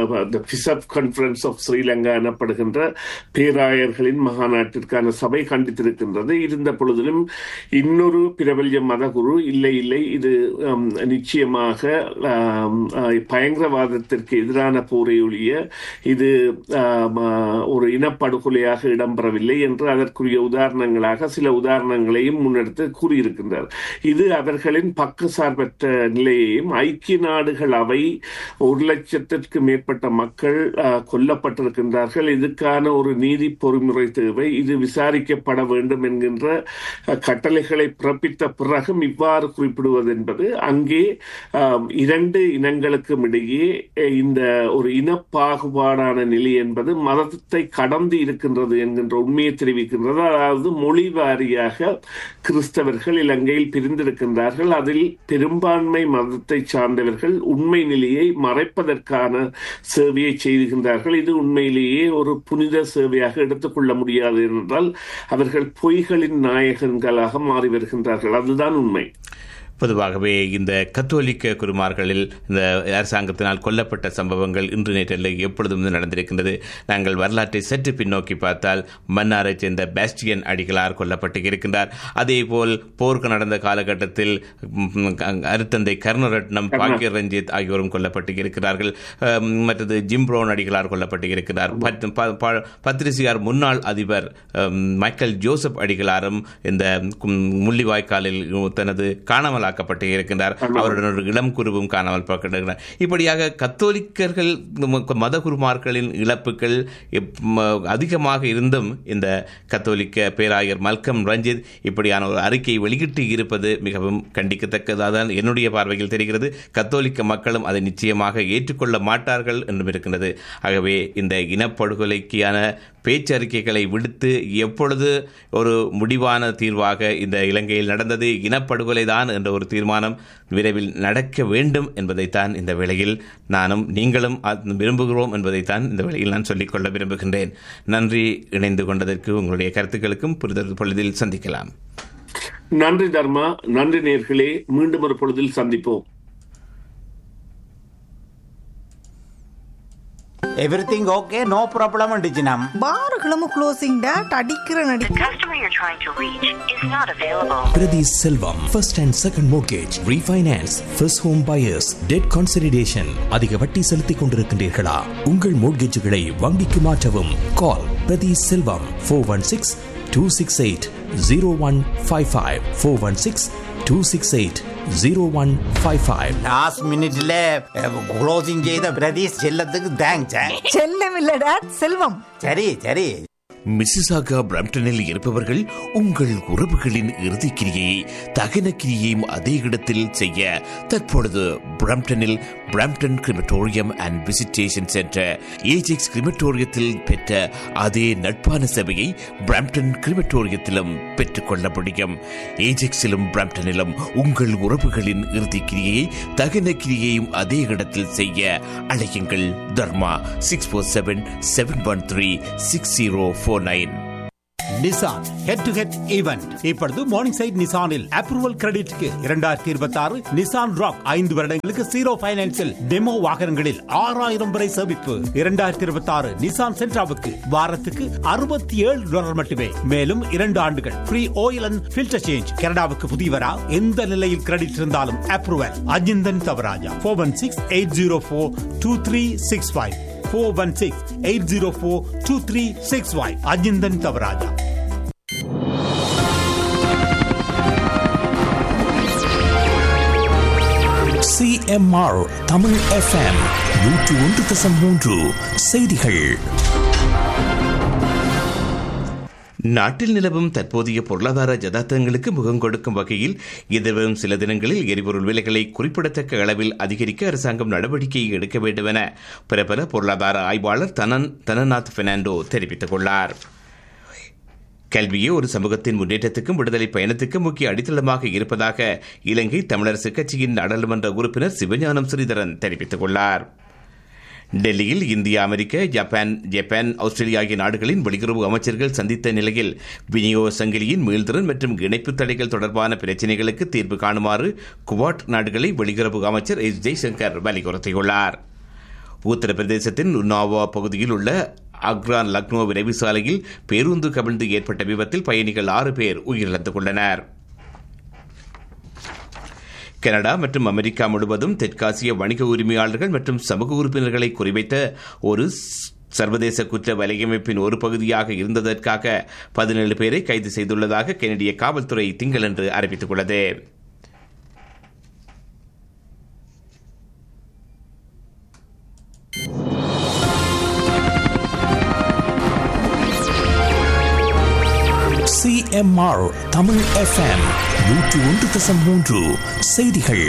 பிசப் கான்ஃபரன்ஸ் ஆஃப் ஸ்ரீலங்கா எனப்படுகின்ற பேராயர்களின் மகாநாட்டிற்கான சபை கண்டித்திருக்கின்றது இருந்த பொழுதிலும் இன்னொரு பிரபல்ய மதகுரு இல்லை இல்லை இது ஆம், நிச்சயமாக ஆம், ஆ, பயங்கரவாதத்திற்கு எதிரான போரை ஒழிய இது ஆம், ஆ, ஒரு இனப்படுகொலையாக இடம்பெறவில்லை என்று அதற்குரிய உதாரணங்களாக சில உதாரணங்களையும் முன்னெடுத்து கூறியிருக்கின்றார் இது அவர்களின் பக்கசார்பற்ற நிலையையும் ஐக்கிய நாடுகள் அவை ஒரு லட்சத்திற்கு மேற்பட்ட மக்கள் ஆ, கொல்லப்பட்டிருக்கின்றார்கள் இதுக்கான ஒரு நீதி பொறிமுறை தேவை இது விசாரிக்கப்பட வேண்டும் என்கின்ற அ, கட்டளைகளை பிறப்பித்த பிறகும் இவ்வாறு குறிப்பிடுவது என்பது அங்கே ஆம், இரண்டு இனங்களுக்கும் இடையே அ, இந்த ஒரு இனப்பாகுபாடான நிலை என்பது மதத்தை கடந்து இருக்கின்றது என்கின்ற உண்மையை தெரிவிக்கின்றது அதாவது மொழி வாரியாக கிறிஸ்தவர்கள் இலங்கையில் பிரிந்திருக்கின்றார்கள் அதில் பெரும்பான்மை மதத்தை சார்ந்தவர்கள் உண்மை நிலையை மறைப்பதற்கான சேவையை செய்கின்றார்கள் இது உண்மையிலேயே ஒரு புனித சேவையாக எடுத்துக்கொள்ள முடியாது என்றால் அவர்கள் பொய்களின் நாயகன்களாக மாறி வருகின்றார்கள் அதுதான் உண்மை பொதுவாகவே இந்த கத்தோலிக்க குருமார்களில் இந்த அரசாங்கத்தினால் கொல்லப்பட்ட சம்பவங்கள் இன்று நேற்றில் எப்பொழுதும் நடந்திருக்கின்றது நாங்கள் வரலாற்றை சற்று பின்னோக்கி பார்த்தால் மன்னாரைச் சேர்ந்த பாஸ்டியன் அடிகளார் கொல்லப்பட்டு இருக்கின்றார் அதேபோல் போருக்கு நடந்த காலகட்டத்தில் ம், அருத்தந்தை கருணரட்னம் பாக்கிய ரஞ்சித் ஆகியோரும் கொல்லப்பட்டு இருக்கிறார்கள் அம், மற்றது ஜிம்ப்ரோன் அடிகளார் கொல்லப்பட்டு இருக்கிறார் பத்- ப- ப- பத்ரிசியார் முன்னாள் அதிபர் அம், மைக்கேல் ஜோசப் அடிகளாரும் இந்த கும், முள்ளிவாய்க்காலில் தனது காணாமலாக்கப்பட்டு இருக்கின்றார் அவருடன் ஒரு இளம் குருவும் காணாமல் போக்கின்றார் இப்படியாக கத்தோலிக்கர்கள் ம- மத குருமார்களின் இழப்புகள் எப்- ம- அதிகமாக இருந்தும் இந்த கத்தோலிக்க பேராயர் மல்கம் ரஞ்சித் இப்படியான ஒரு அறிக்கையை வெளியிட்டு இருப்பது மிகவும் கண்டிக்கத்தக்கதான் என்னுடைய பார்வையில் தெரிகிறது கத்தோலிக்க மக்களும் அதை நிச்சயமாக ஏற்றுக்கொள்ள மாட்டார்கள் என்றும் இருக்கின்றது ஆகவே இந்த இனப்படுகொலைக்கான பேச்சறிக்கைகளை விடுத்து எப்பொழுது ஒரு முடிவான தீர்வாக இந்த இலங்கையில் நடந்தது இனப்படுகொலைதான் என்ற ஒரு தீர்மானம் விரைவில் நடக்க வேண்டும் என்பதைத்தான் இந்த வேளையில் நானும் நீங்களும் அது விரும்புகிறோம் என்பதைத்தான் இந்த வேளையில் நான் சொல்லிக்கொள்ள விரும்புகின்றேன் நன்றி இணைந்து கொண்டதற்கு உங்களுடைய கருத்துக்களுக்கும் புரிதல் பொழுதில் சந்திக்கலாம் நன்றி தர்மா நன்றி நேர்களே மீண்டும் ஒரு பொழுதில் சந்திப்போம் எவ்ரிதிங் ஓகே நோ ப்ராப்ளம் டிஜினம் பாருகளும் க்ளோசிங் டேட் அடிக்கிற நடி Priti Selvam, first and second mortgage, refinance, first home buyers, debt consolidation. அதிக வட்டி செலுத்திக் கொண்டிருக்கின்றீர்களா உங்கள் மோட்கேஜுகளை வங்கிக்கு மாற்றவும் call Prathi Selvam four one six two six eight zero one five five four one six two six eight zero one five five last மினிட்ல closing செய்த பிரதீஷ் செல்லத்துக்கு thanks செல்லம் இல்ல டேட் செல்வம் சரி சரி மிசிசாகா பிரம்டனில் இருப்பவர்கள் உங்கள் உறவுகளின் இறுதிக் கிரியை தகன கிரியையும் அதே இடத்தில் செய்ய தற்பொழுது பிரம்டனில் Brampton crematorium and visitation centre Ajax கிரிமட்டோரியத்தில் பெற்ற அதே நட்பான சேவையை பிரம்டன் கிரிமட்டோரியத்திலும் பெற்றுக்கொள்ள முடியும் ஏஜெக்ஸிலும் பிரம்டனிலும் உங்கள் உறவுகளின் இறுதிக் கிரியையை தகன கிரியையும் அதே இடத்தில் செய்ய அழையுங்கள் Dharma six four seven seven one three six zero four nine Nissan head to head event இப்பொழுது மார்னிங் சைட் நிசானில் அப்ரூவல் கிரெடிட்க்கு இரண்டாயிரத்தி இருபத்தி ஆறு நிசான் ராக் ஐந்து வருடங்களுக்கு ஜீரோ பைனான்சில் டெமோ வாகனங்களில் ஆறாயிரம் வரை சேமிப்பு இரண்டாயிரத்தி இருபத்தி ஆறு நிசான் சென்ட்ராவுக்கு வாரத்துக்கு அறுபத்தி ஏழு டாலர் மட்டுமே மேலும் இரண்டு ஆண்டுகள் free oil and filter change கனடாவுக்கு புதியவரா எந்த நிலையில் கிரெடிட் இருந்தாலும் approval Ajinthan Thavaraja four one six eight zero four two three six five four one six eight zero four two three six five Ajinthan Thavaraja CMR Tamil FM நூற்று ஒன்று தசம் மூன்று செய்திகள் நாட்டில் நிலவும் தற்போதைய பொருளாதார ஜதார்த்தங்களுக்கு முகம் கொடுக்கும் வகையில் எதிர்வரும் சில தினங்களில் எரிபொருள் விலைகளை குறிப்பிடத்தக்க அளவில் அதிகரிக்க அரசாங்கம் நடவடிக்கை எடுக்க வேண்டும் என பிரபல பொருளாதார ஆய்வாளர் தனன் தனநாத் பெர்னாண்டோ தெரிவித்துள்ளார் கல்வியே ஒரு சமூகத்தின் முன்னேற்றத்துக்கும் விடுதலை பயணத்துக்கும் முக்கிய அடித்தளமாக இருப்பதாக இலங்கை தமிழரசு கட்சியின் நாடாளுமன்ற உறுப்பினர் சிவஞானம் ஸ்ரீதரன் தெரிவித்துள்ளார் டெல்லியில் இந்தியா அமெரிக்க ஜப்பான் ஜப்பான் ஆஸ்திரேலியா ஆகிய நாடுகளின் வெளியுறவு அமைச்சர்கள் சந்தித்த நிலையில் விநியோக சங்கிலியின் மீள்திறன் மற்றும் இணைப்பு தடைகள் தொடர்பான பிரச்சினைகளுக்கு தீர்வு காணுமாறு குவாட் நாடுகளை வெளியுறவு அமைச்சர் எஸ் ஜெய்சங்கர் வலியுறுத்தியுள்ளார் உத்தரப்பிரதேசத்தின் உன்னாவா பகுதியில் உள்ள அக்ரான் லக்னோ விரைவு சாலையில் பேருந்து கவிழ்ந்து ஏற்பட்ட விபத்தில் பயணிகள் ஆறு பேர் உயிரிழந்துள்ளனர் கனடா மற்றும் அமெரிக்கா முழுவதும் தெற்காசிய வணிக உரிமையாளர்கள் மற்றும் சமூக உறுப்பினர்களை குறிவைத்த ஒரு சர்வதேச குற்ற வலையமைப்பின் ஒரு பகுதியாக இருந்ததற்காக பதினேழு பேரை கைது செய்துள்ளதாக கெனடிய காவல்துறை திங்களன்று அறிவித்துள்ளது சிஎம்ஆர் தமிழ் எஃப்எம் நூற்று ஒன்று தசம் மூன்று செய்திகள்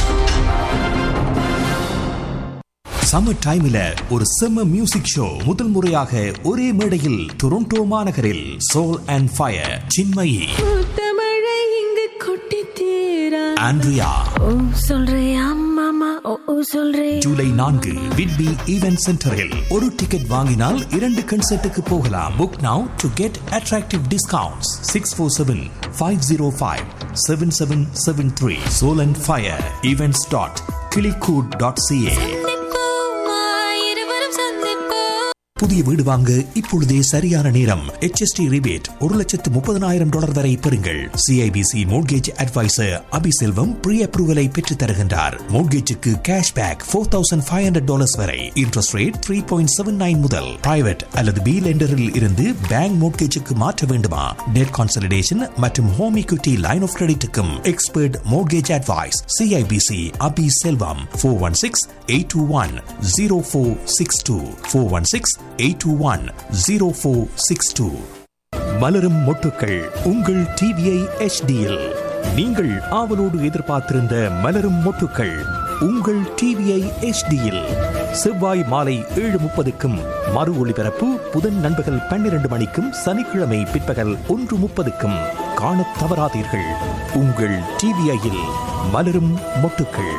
சம்மர் டைம்ல ஒரு செம்ம மியூசிக் ஷோ முதல் முறையாக ஒரே மேடையில் டொரண்டோ மாநகரில் சோல் அண்ட் ஃபயர் சின்மயி தமிழை இங்கு கொட்டி தீரா ஆண்ட்ரியா ஓ சொல்றியா மாமா ஓ ஓ சொல்றே ஜூலை நான்கு விட்பி ஈவென்ட் சென்டரில் ஒரு டிக்கெட் வாங்கினால் இரண்டு கன்சர்ட்டுக்கு போகலாம் book now to get attractive discounts six four seven five zero five seven seven seven three Soul and Fire events dot Kilikood dot CA இருவரும் சந்திப்போம் புதிய வீடு வாங்க இப்பொழுதே சரியான நேரம் HST ரிபேட் ஒரு லட்சத்து முப்பதனாயிரம் டாலர் வரை பெறுங்கள் CIBC mortgage advisor Abiselvam pre அப்ரூவலை பெற்றுத் தருகின்றார் மோட்கேஜுக்கு cash back four thousand five hundred dollars வரை interest rate three point seven nine முதல் பிரைவேட் அல்லது பி லெண்டரில் இருந்து பேங்க் மோட்கேஜுக்கு மாற்ற வேண்டுமா டெட் கான்சல்டேஷன் மற்றும் ஹோம் equity லைன் ஆஃப் கிரெடிட்டுக்கும் expert mortgage advice CIBC Abi Selvam four one six eight two one zero four six two four one six eight two one zero four six two மலரும் மொட்டுக்கள் உங்கள் TVI எச்டியில் நீங்கள் ஆவலோடு எதிர்பார்த்திருந்த மலரும் மொட்டுக்கள் உங்கள் டிவிஐ எச்டியில் செவ்வாய் மாலை ஏழு முப்பதுக்கும் மறு ஒளிபரப்பு புதன் நண்பகல் பன்னிரண்டு மணிக்கும் சனிக்கிழமை பிற்பகல் ஒன்று முப்பதுக்கும் காணத் தவறாதீர்கள் உங்கள் டிவிஐயில் மலரும் மொட்டுக்கள்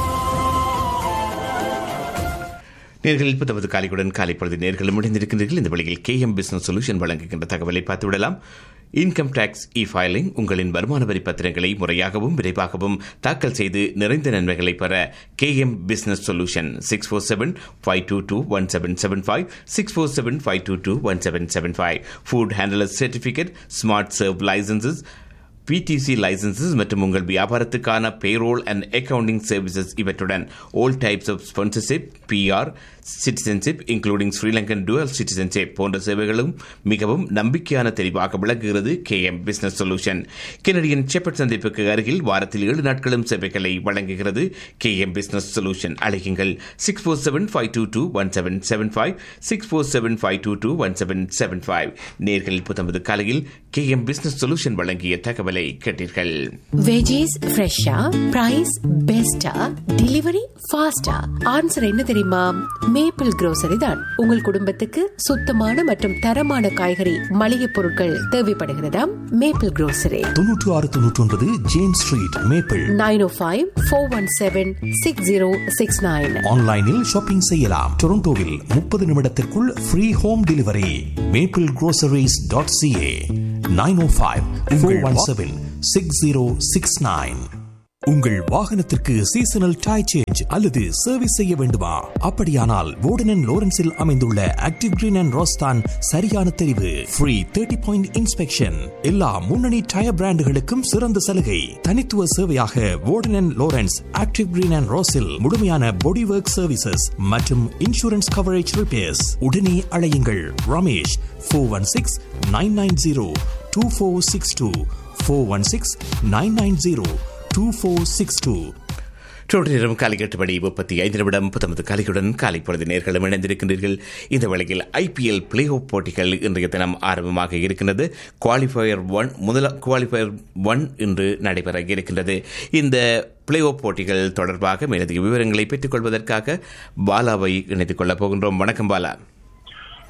நேர்களில் பத்தொன்பது காலையுடன் காலை பொழுது நேர்களும் முடிந்திருக்கின்றீர்கள் இந்த வழியில் கே எம் பிசினஸ் சொல்யூஷன் வழங்குகின்ற தகவலை பார்த்துவிடலாம் இன்கம் டாக்ஸ் இ ஃபைலிங் உங்களின் வருமான வரி பத்திரங்களை முறையாகவும் விரைவாகவும் தாக்கல் செய்து நிறைந்த நன்மைகளை பெற K M business solution six four seven five two two one seven seven five six four seven five two two one seven seven five food handler certificate Smart Serve licences PDC licences மற்றும் உங்கள் வியாபாரத்துக்கான payroll and accounting services இவற்றுடன் all types of sponsorship PR citizenship including Sri Lankan dual citizenship போன்ற சேவைகளும் மிகவும் நம்பிக்கையான தெரிவாக விளங்குகிறது K M business solution Kennedy and Sheppard சந்திப்புக்கு அருகில் வாரத்தில் ஏழு நாட்களும் சேவைகளை வழங்குகிறது கே எம் பிசினஸ் சொல்யூஷன் அழைக்குங்கள் six four seven five two two one seven seven five six four seven five two two one seven seven five நேர்கள் புத்தம்பது காலையில் கே எம் பிசினஸ் சொல்யூஷன் வழங்கிய தகவலை கேட்டீர்கள் வெஜிஸ் ஃப்ரெஷ்ஷா பிரைஸ் பெஸ்டா டெலிவரி ஃபாஸ்டா ஆன்சர் என்ன தெரியுமா மேப்பிள் grocery தான் உங்கள் குடும்பத்துக்கு சுத்தமான மற்றும் தரமான காய்கறி மளிகை பொருட்கள் தேவைப்படுகிறதா மேப்பிள் grocery தொன்னூற்று ஆறு தொன்னூற்றி ஒன்பது James Street Maple nine O five four one seven six zero six nine ஆன்லைனில் ஷாப்பிங் செய்யலாம் டொரண்டோவில் முப்பது நிமிடத்திற்குள் free home delivery Maple groceries.ca dot CA nine O five four one seven six zero six nine உங்கள் வாகனத்திற்கு seasonal tyre change அல்லது service செய்ய வேண்டுமா அப்படியானால் வோர்டன் லோரன்ஸில் அமைந்துள்ள ஆக்டிவ் கிரீன் அண்ட் ரோஸ்தான் சரியான தெரிவு ஃப்ரீ தேர்ட்டி பாயிண்ட் இன்ஸ்பெக்ஷன் எல்லா முன்னணி டயர் பிராண்டுகளுக்கும் சிறந்த சலுகை தனித்துவ சேவையாக Warden Lawrence Active Green and ரோஸில் முழுமையான பாடி ஒர்க் சர்வீசஸ் மற்றும் இன்சூரன்ஸ் கவரேஜ் ரிப்பேர்ஸ் உடனே அழையுங்கள் Ramesh four one six nine nine zero two four six two four one six nine nine zero two four six two டோட்டல் நேரம் காலை எட்டு மணி முப்பத்தி ஐந்து நிமிடம் புத்தமது காலையுடன் காலை பொழுது நேர்களும் இணைந்திருக்கின்றீர்கள் இந்த வேளையில் ஐபிஎல் பிளே ஆஃப் போட்டிகள் இன்றைய தினம் ஆரம்பமாக இருக்கின்றது குவாலிஃபயர் ஒன் முதல குவாலிஃபயர் ஒன் இன்று நடைபெற இருக்கின்றது இந்த பிளே ஆஃப் போட்டிகள் தொடர்பாக மேலதிக விவரங்களை பெற்றுக் கொள்வதற்காக பாலாவை இணைத்துக் கொள்ளப் போகின்றோம் வணக்கம் பாலா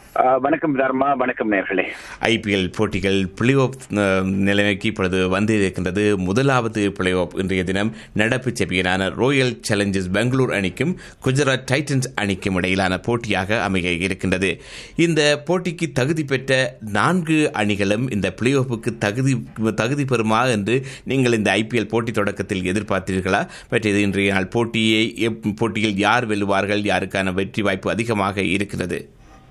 வணக்கம் தர்மா வணக்கம் நேர்களே ஐபிஎல் போட்டிகள் பிளே ஆஃப் நிலைமைக்கு இப்பொழுது வந்து இருக்கின்றது முதலாவது பிளே ஆஃப் இன்றைய தினம் நடப்பு சாம்பியனான ராயல் சேலஞ்சர்ஸ் பெங்களூர் அணிக்கும் குஜராத் டைட்டன்ஸ் அணிக்கும் இடையிலான போட்டியாக அமைய இருக்கின்றது இந்த போட்டிக்கு தகுதி பெற்ற நான்கு அணிகளும் இந்த பிளே ஆஃபுக்கு தகுதி தகுதி பெறுமா என்று நீங்கள் இந்த ஐபிஎல் போட்டி தொடக்கத்தில் எதிர்பார்த்தீர்களா பற்றியது இன்றைய நாள் போட்டியை எப்- போட்டியில் யார் வெல்லுவார்கள் யாருக்கான வெற்றி வாய்ப்பு அதிகமாக இருக்கிறது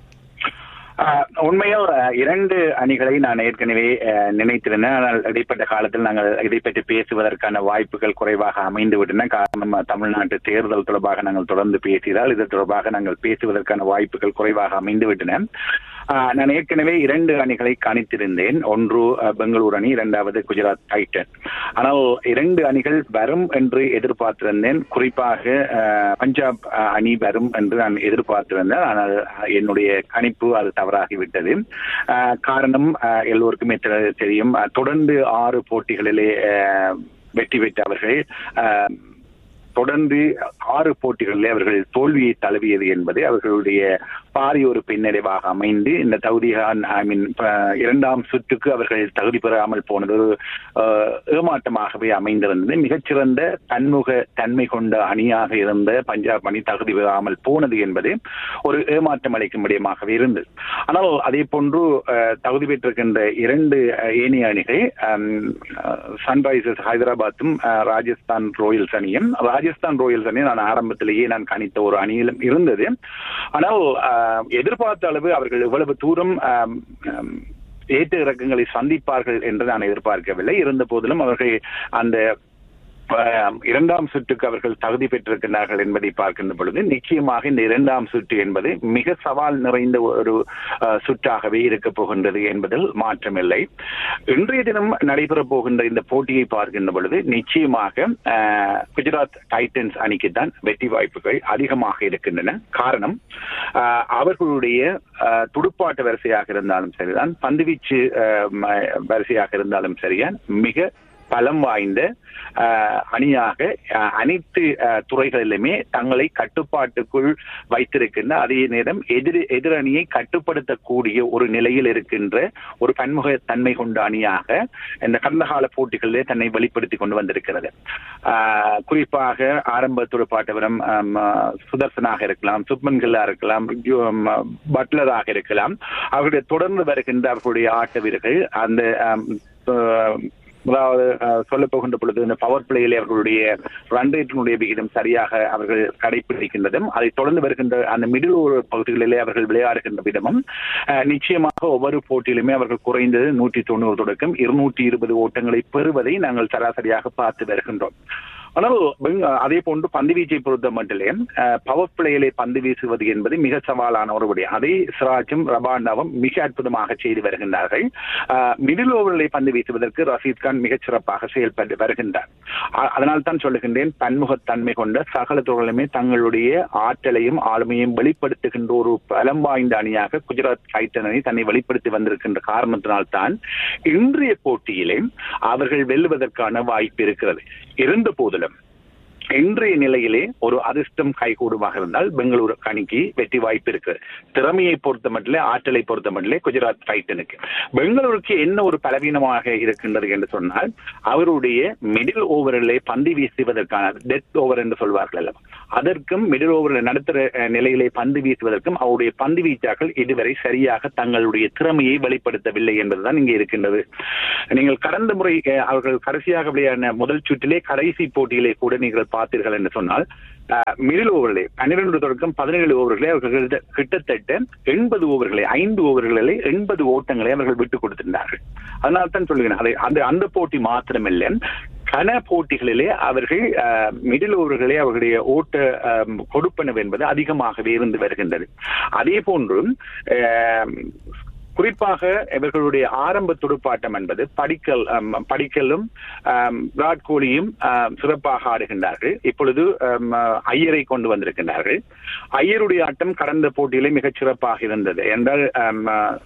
ஆஹ், உண்மையில் ஆஹ், இரண்டு அணிகளை நான் ஏற்கனவே ஆஹ், நினைத்திருந்தேன் ஆனால் இடைப்பட்ட காலத்தில் நாங்கள் இதை பற்றி பேசுவதற்கான வாய்ப்புகள் குறைவாக அமைந்து விட்டன காரணம் ஆஹ், தமிழ்நாட்டு தேர்தல் தொடர்பாக நாங்கள் தொடர்ந்து பேசியதால் இது தொடர்பாக நாங்கள் பேசுவதற்கான வாய்ப்புகள் குறைவாக அமைந்து விட்டன ஆஹ், நான் ஏற்கனவே இரண்டு அணிகளை கணித்திருந்தேன் ஒன்று ஆஹ், பெங்களூர் அணி இரண்டாவது குஜராத் டைட்டன் ஆனால் இரண்டு அணிகள் வரும் என்று எதிர்பார்த்திருந்தேன் குறிப்பாக ஆஹ், பஞ்சாப் ஆஹ், அணி வரும் என்று நான் எதிர்பார்த்திருந்தேன் ஆனால் ஆஹ், என்னுடைய கணிப்பு அது தவறாகிவிட்டது ஆஹ், காரணம் ஆஹ், எல்லோருக்குமே தெ- தெரியும் ஆஹ், தொடர்ந்து ஆறு போட்டிகளிலே ஆஹ், வெற்றி பெற்ற அவர்கள் ஆஹ், தொடர்ந்து ஆறு போட்டிகளிலே அவர்கள் தோல்வியை தழுவியது என்பது அவர்களுடைய பாரிய ஒரு பின்னடைவாக அமைந்து இந்த தகுதி ஐ மீன் இரண்டாம் சுற்றுக்கு அவர்கள் தகுதி பெறாமல் போனது ஒரு ஆஹ், ஏமாற்றமாகவே அமைந்திருந்தது மிகச்சிறந்த பன்முக தன்மை கொண்ட அணியாக இருந்த பஞ்சாப் அணி தகுதி பெறாமல் போனது என்பது ஒரு ஏமாற்றம் அளிக்கும் விடயமாகவே இருந்தது ஆனால் அதே போன்று ஆஹ், தகுதி பெற்றிருக்கின்ற இரண்டு ஆஹ், ஏனைய அணிகள் சன்ரைசர்ஸ் ஹைதராபாத்தும் ஆஹ், ராஜஸ்தான் ராயல்ஸ் அணியும் ராஜஸ்தான் ராயல்ஸ் அணி நான் ஆரம்பத்திலேயே நான் கணித்த ஒரு அணியிலும் இருந்தது ஆனால் ஆஹ், எதிர்பார்த்த அளவு அவர்கள் இவ்வளவு தூரம் ஆம், ஆம், ஏற்ற இறக்கங்களை சந்திப்பார்கள் என்று நான் எதிர்பார்க்கவில்லை இருந்த போதிலும் அவர்கள் அந்த ஆஹ், இரண்டாம் சுற்றுக்கு அவர்கள் தகுதி பெற்றிருக்கிறார்கள் என்பதை பார்க்கின்ற பொழுது நிச்சயமாக இந்த இரண்டாம் சுற்று என்பது மிக சவால் நிறைந்த ஒரு ஆஹ், சுற்றாகவே இருக்கப் போகின்றது என்பதில் மாற்றமில்லை இன்றைய தினம் நடைபெறப் போகின்ற இந்த போட்டியை பார்க்கின்ற பொழுது நிச்சயமாக ஆஹ், குஜராத் டைட்டன்ஸ் அணிக்கு தான் வெற்றி வாய்ப்புகள் அதிகமாக இருக்கின்றன காரணம் ஆஹ், அவர்களுடைய ஆஹ், துடுப்பாட்ட வரிசையாக இருந்தாலும் சரிதான் பந்துவீச்சு ஆஹ், ம- வரிசையாக இருந்தாலும் சரிதான் மிக பலம் வாய்ந்த ஆஹ், அணியாக ஆஹ், அனைத்து ஆஹ், துறைகளிலுமே தங்களை கட்டுப்பாட்டுக்குள் வைத்திருக்கின்ற அதே நேரம் எதிர் எதிர் அணியை கட்டுப்படுத்தக்கூடிய ஒரு நிலையில் இருக்கின்ற ஒரு பன்முக தன்மை கொண்ட அணியாக இந்த கடந்த கால போட்டிகளிலே தன்னை வெளிப்படுத்தி கொண்டு வந்திருக்கிறது ஆஹ், குறிப்பாக ஆரம்ப துடுப்பாட்ட வீரம் ஆம், ஆஹ், சுதர்சனாக இருக்கலாம் சுப்மன் கில்லா இருக்கலாம் யு- ஆம், பட்லராக இருக்கலாம் அவர்களுடைய தொடர்ந்து வருகின்ற அவர்களுடைய ஆட்ட வீரர்கள் அந்த ஆம், ஆஹ், அதாவது சொல்ல போகின்ற பொழுது இந்த பவர் பிளேயிலே அவர்களுடைய ரன் ரேட்டினுடைய விகிதம் சரியாக அவர்கள் கடைபிடிக்கின்றதும் அதை தொடர்ந்து வருகின்ற அந்த மிடில் ஓவர் பகுதிகளிலே அவர்கள் விளையாடுகின்ற விதமும் அஹ், நிச்சயமாக ஒவ்வொரு போட்டியிலுமே அவர்கள் குறைந்தது நூற்றி தொண்ணூறு தொடக்கம் இருநூற்றி இருபது ஓட்டங்களை பெறுவதை நாங்கள் சராசரியாக பார்த்து வருகின்றோம் ஆனால் பெங்- அதே போன்று பந்து வீச்சை பொறுத்த மட்டிலே பவர் பிளேயிலே பந்து வீசுவது என்பது மிக சவாலான ஒரு விடயம் அதை சிராஜும் ரபாண்டாவும் மிக அற்புதமாக செய்து வருகின்றார்கள் மிடில் ஓவரிலே பந்து வீசுவதற்கு ரஷீத் கான் மிகச் சிறப்பாக செயல்பட்டு வருகின்றார் அ- அதனால் தான் சொல்லுகின்றேன் பன்முகத்தன்மை கொண்ட சகல துறையிலுமே தங்களுடைய ஆற்றலையும் ஆளுமையும் வெளிப்படுத்துகின்ற ஒரு பலம் வாய்ந்த அணியாக குஜராத் டைட்டன் அணி தன்னை வெளிப்படுத்தி வந்திருக்கின்ற காரணத்தினால்தான் இன்றைய போட்டியிலே அவர்கள் வெல்லுவதற்கான வாய்ப்பு இருக்கிறது இருந்த போதிலும் இன்றைய நிலையிலே ஒரு அதிர்ஷ்டம் கைகூடுமாக இருந்தால் பெங்களூரு அணிக்கு வெற்றி வாய்ப்பு இருக்கு திறமையை பொறுத்த மட்டிலே ஆற்றலை பொறுத்த மட்டிலே குஜராத் டைட்டனுக்கு பெங்களூருக்கு என்ன ஒரு பலவீனமாக இருக்கின்றது என்று சொன்னால் அவருடைய மிடில் ஓவரிலே பந்து வீசுவதற்கான டெத் ஓவர் என்று சொல்வார்கள் அல்லவா அதற்கும் மிடில் ஓவரில் நடத்துகிற அஹ், நிலையிலே பந்து வீசுவதற்கும் அவருடைய பந்து வீச்சாக்கள் இதுவரை சரியாக தங்களுடைய திறமையை வெளிப்படுத்தவில்லை என்பதுதான் இங்கே இருக்கின்றது நீங்கள் கடந்த முறை அஹ், அவர்கள் கடைசியாக விளையாடின முதல் சுற்றிலே கடைசி போட்டியிலே கூட நீங்கள் பார்த்தீர்கள் என்று சொன்னால் மிடில் ஓவர்களே பன்னிரண்டு தொடக்கம் பதினேழு ஓவர்களே அவர்கள் கிட்ட- கிட்டத்தட்ட எண்பது ஓவர்களை ஐந்து ஓவர்களிலே எண்பது ஓட்டங்களை அவர்கள் விட்டுக் கொடுத்திருந்தார்கள் அதனால தான் சொல்லுகிறேன் அதை அந்த அந்த போட்டி மாத்திரமில்லை கன போட்டிகளிலே அவர்கள் மிடில் ஓவர்களே அவர்களுடைய ஓட்ட அஹ், கொடுப்பனவு என்பது அதிகமாகவே இருந்து வருகின்றது அதே போன்று அஹ், குறிப்பாக இவர்களுடைய ஆரம்ப துடுப்பாட்டம் என்பது படிக்கல் அம், படிக்கலும் அம், விராட் கோலியும் அம், சிறப்பாக ஆடுகின்றார்கள் இப்பொழுது அம், ஐயரை கொண்டு வந்திருக்கின்றார்கள் ஐயருடைய ஆட்டம் கடந்த போட்டியிலே மிகச் சிறப்பாக இருந்தது என்றால் அம்,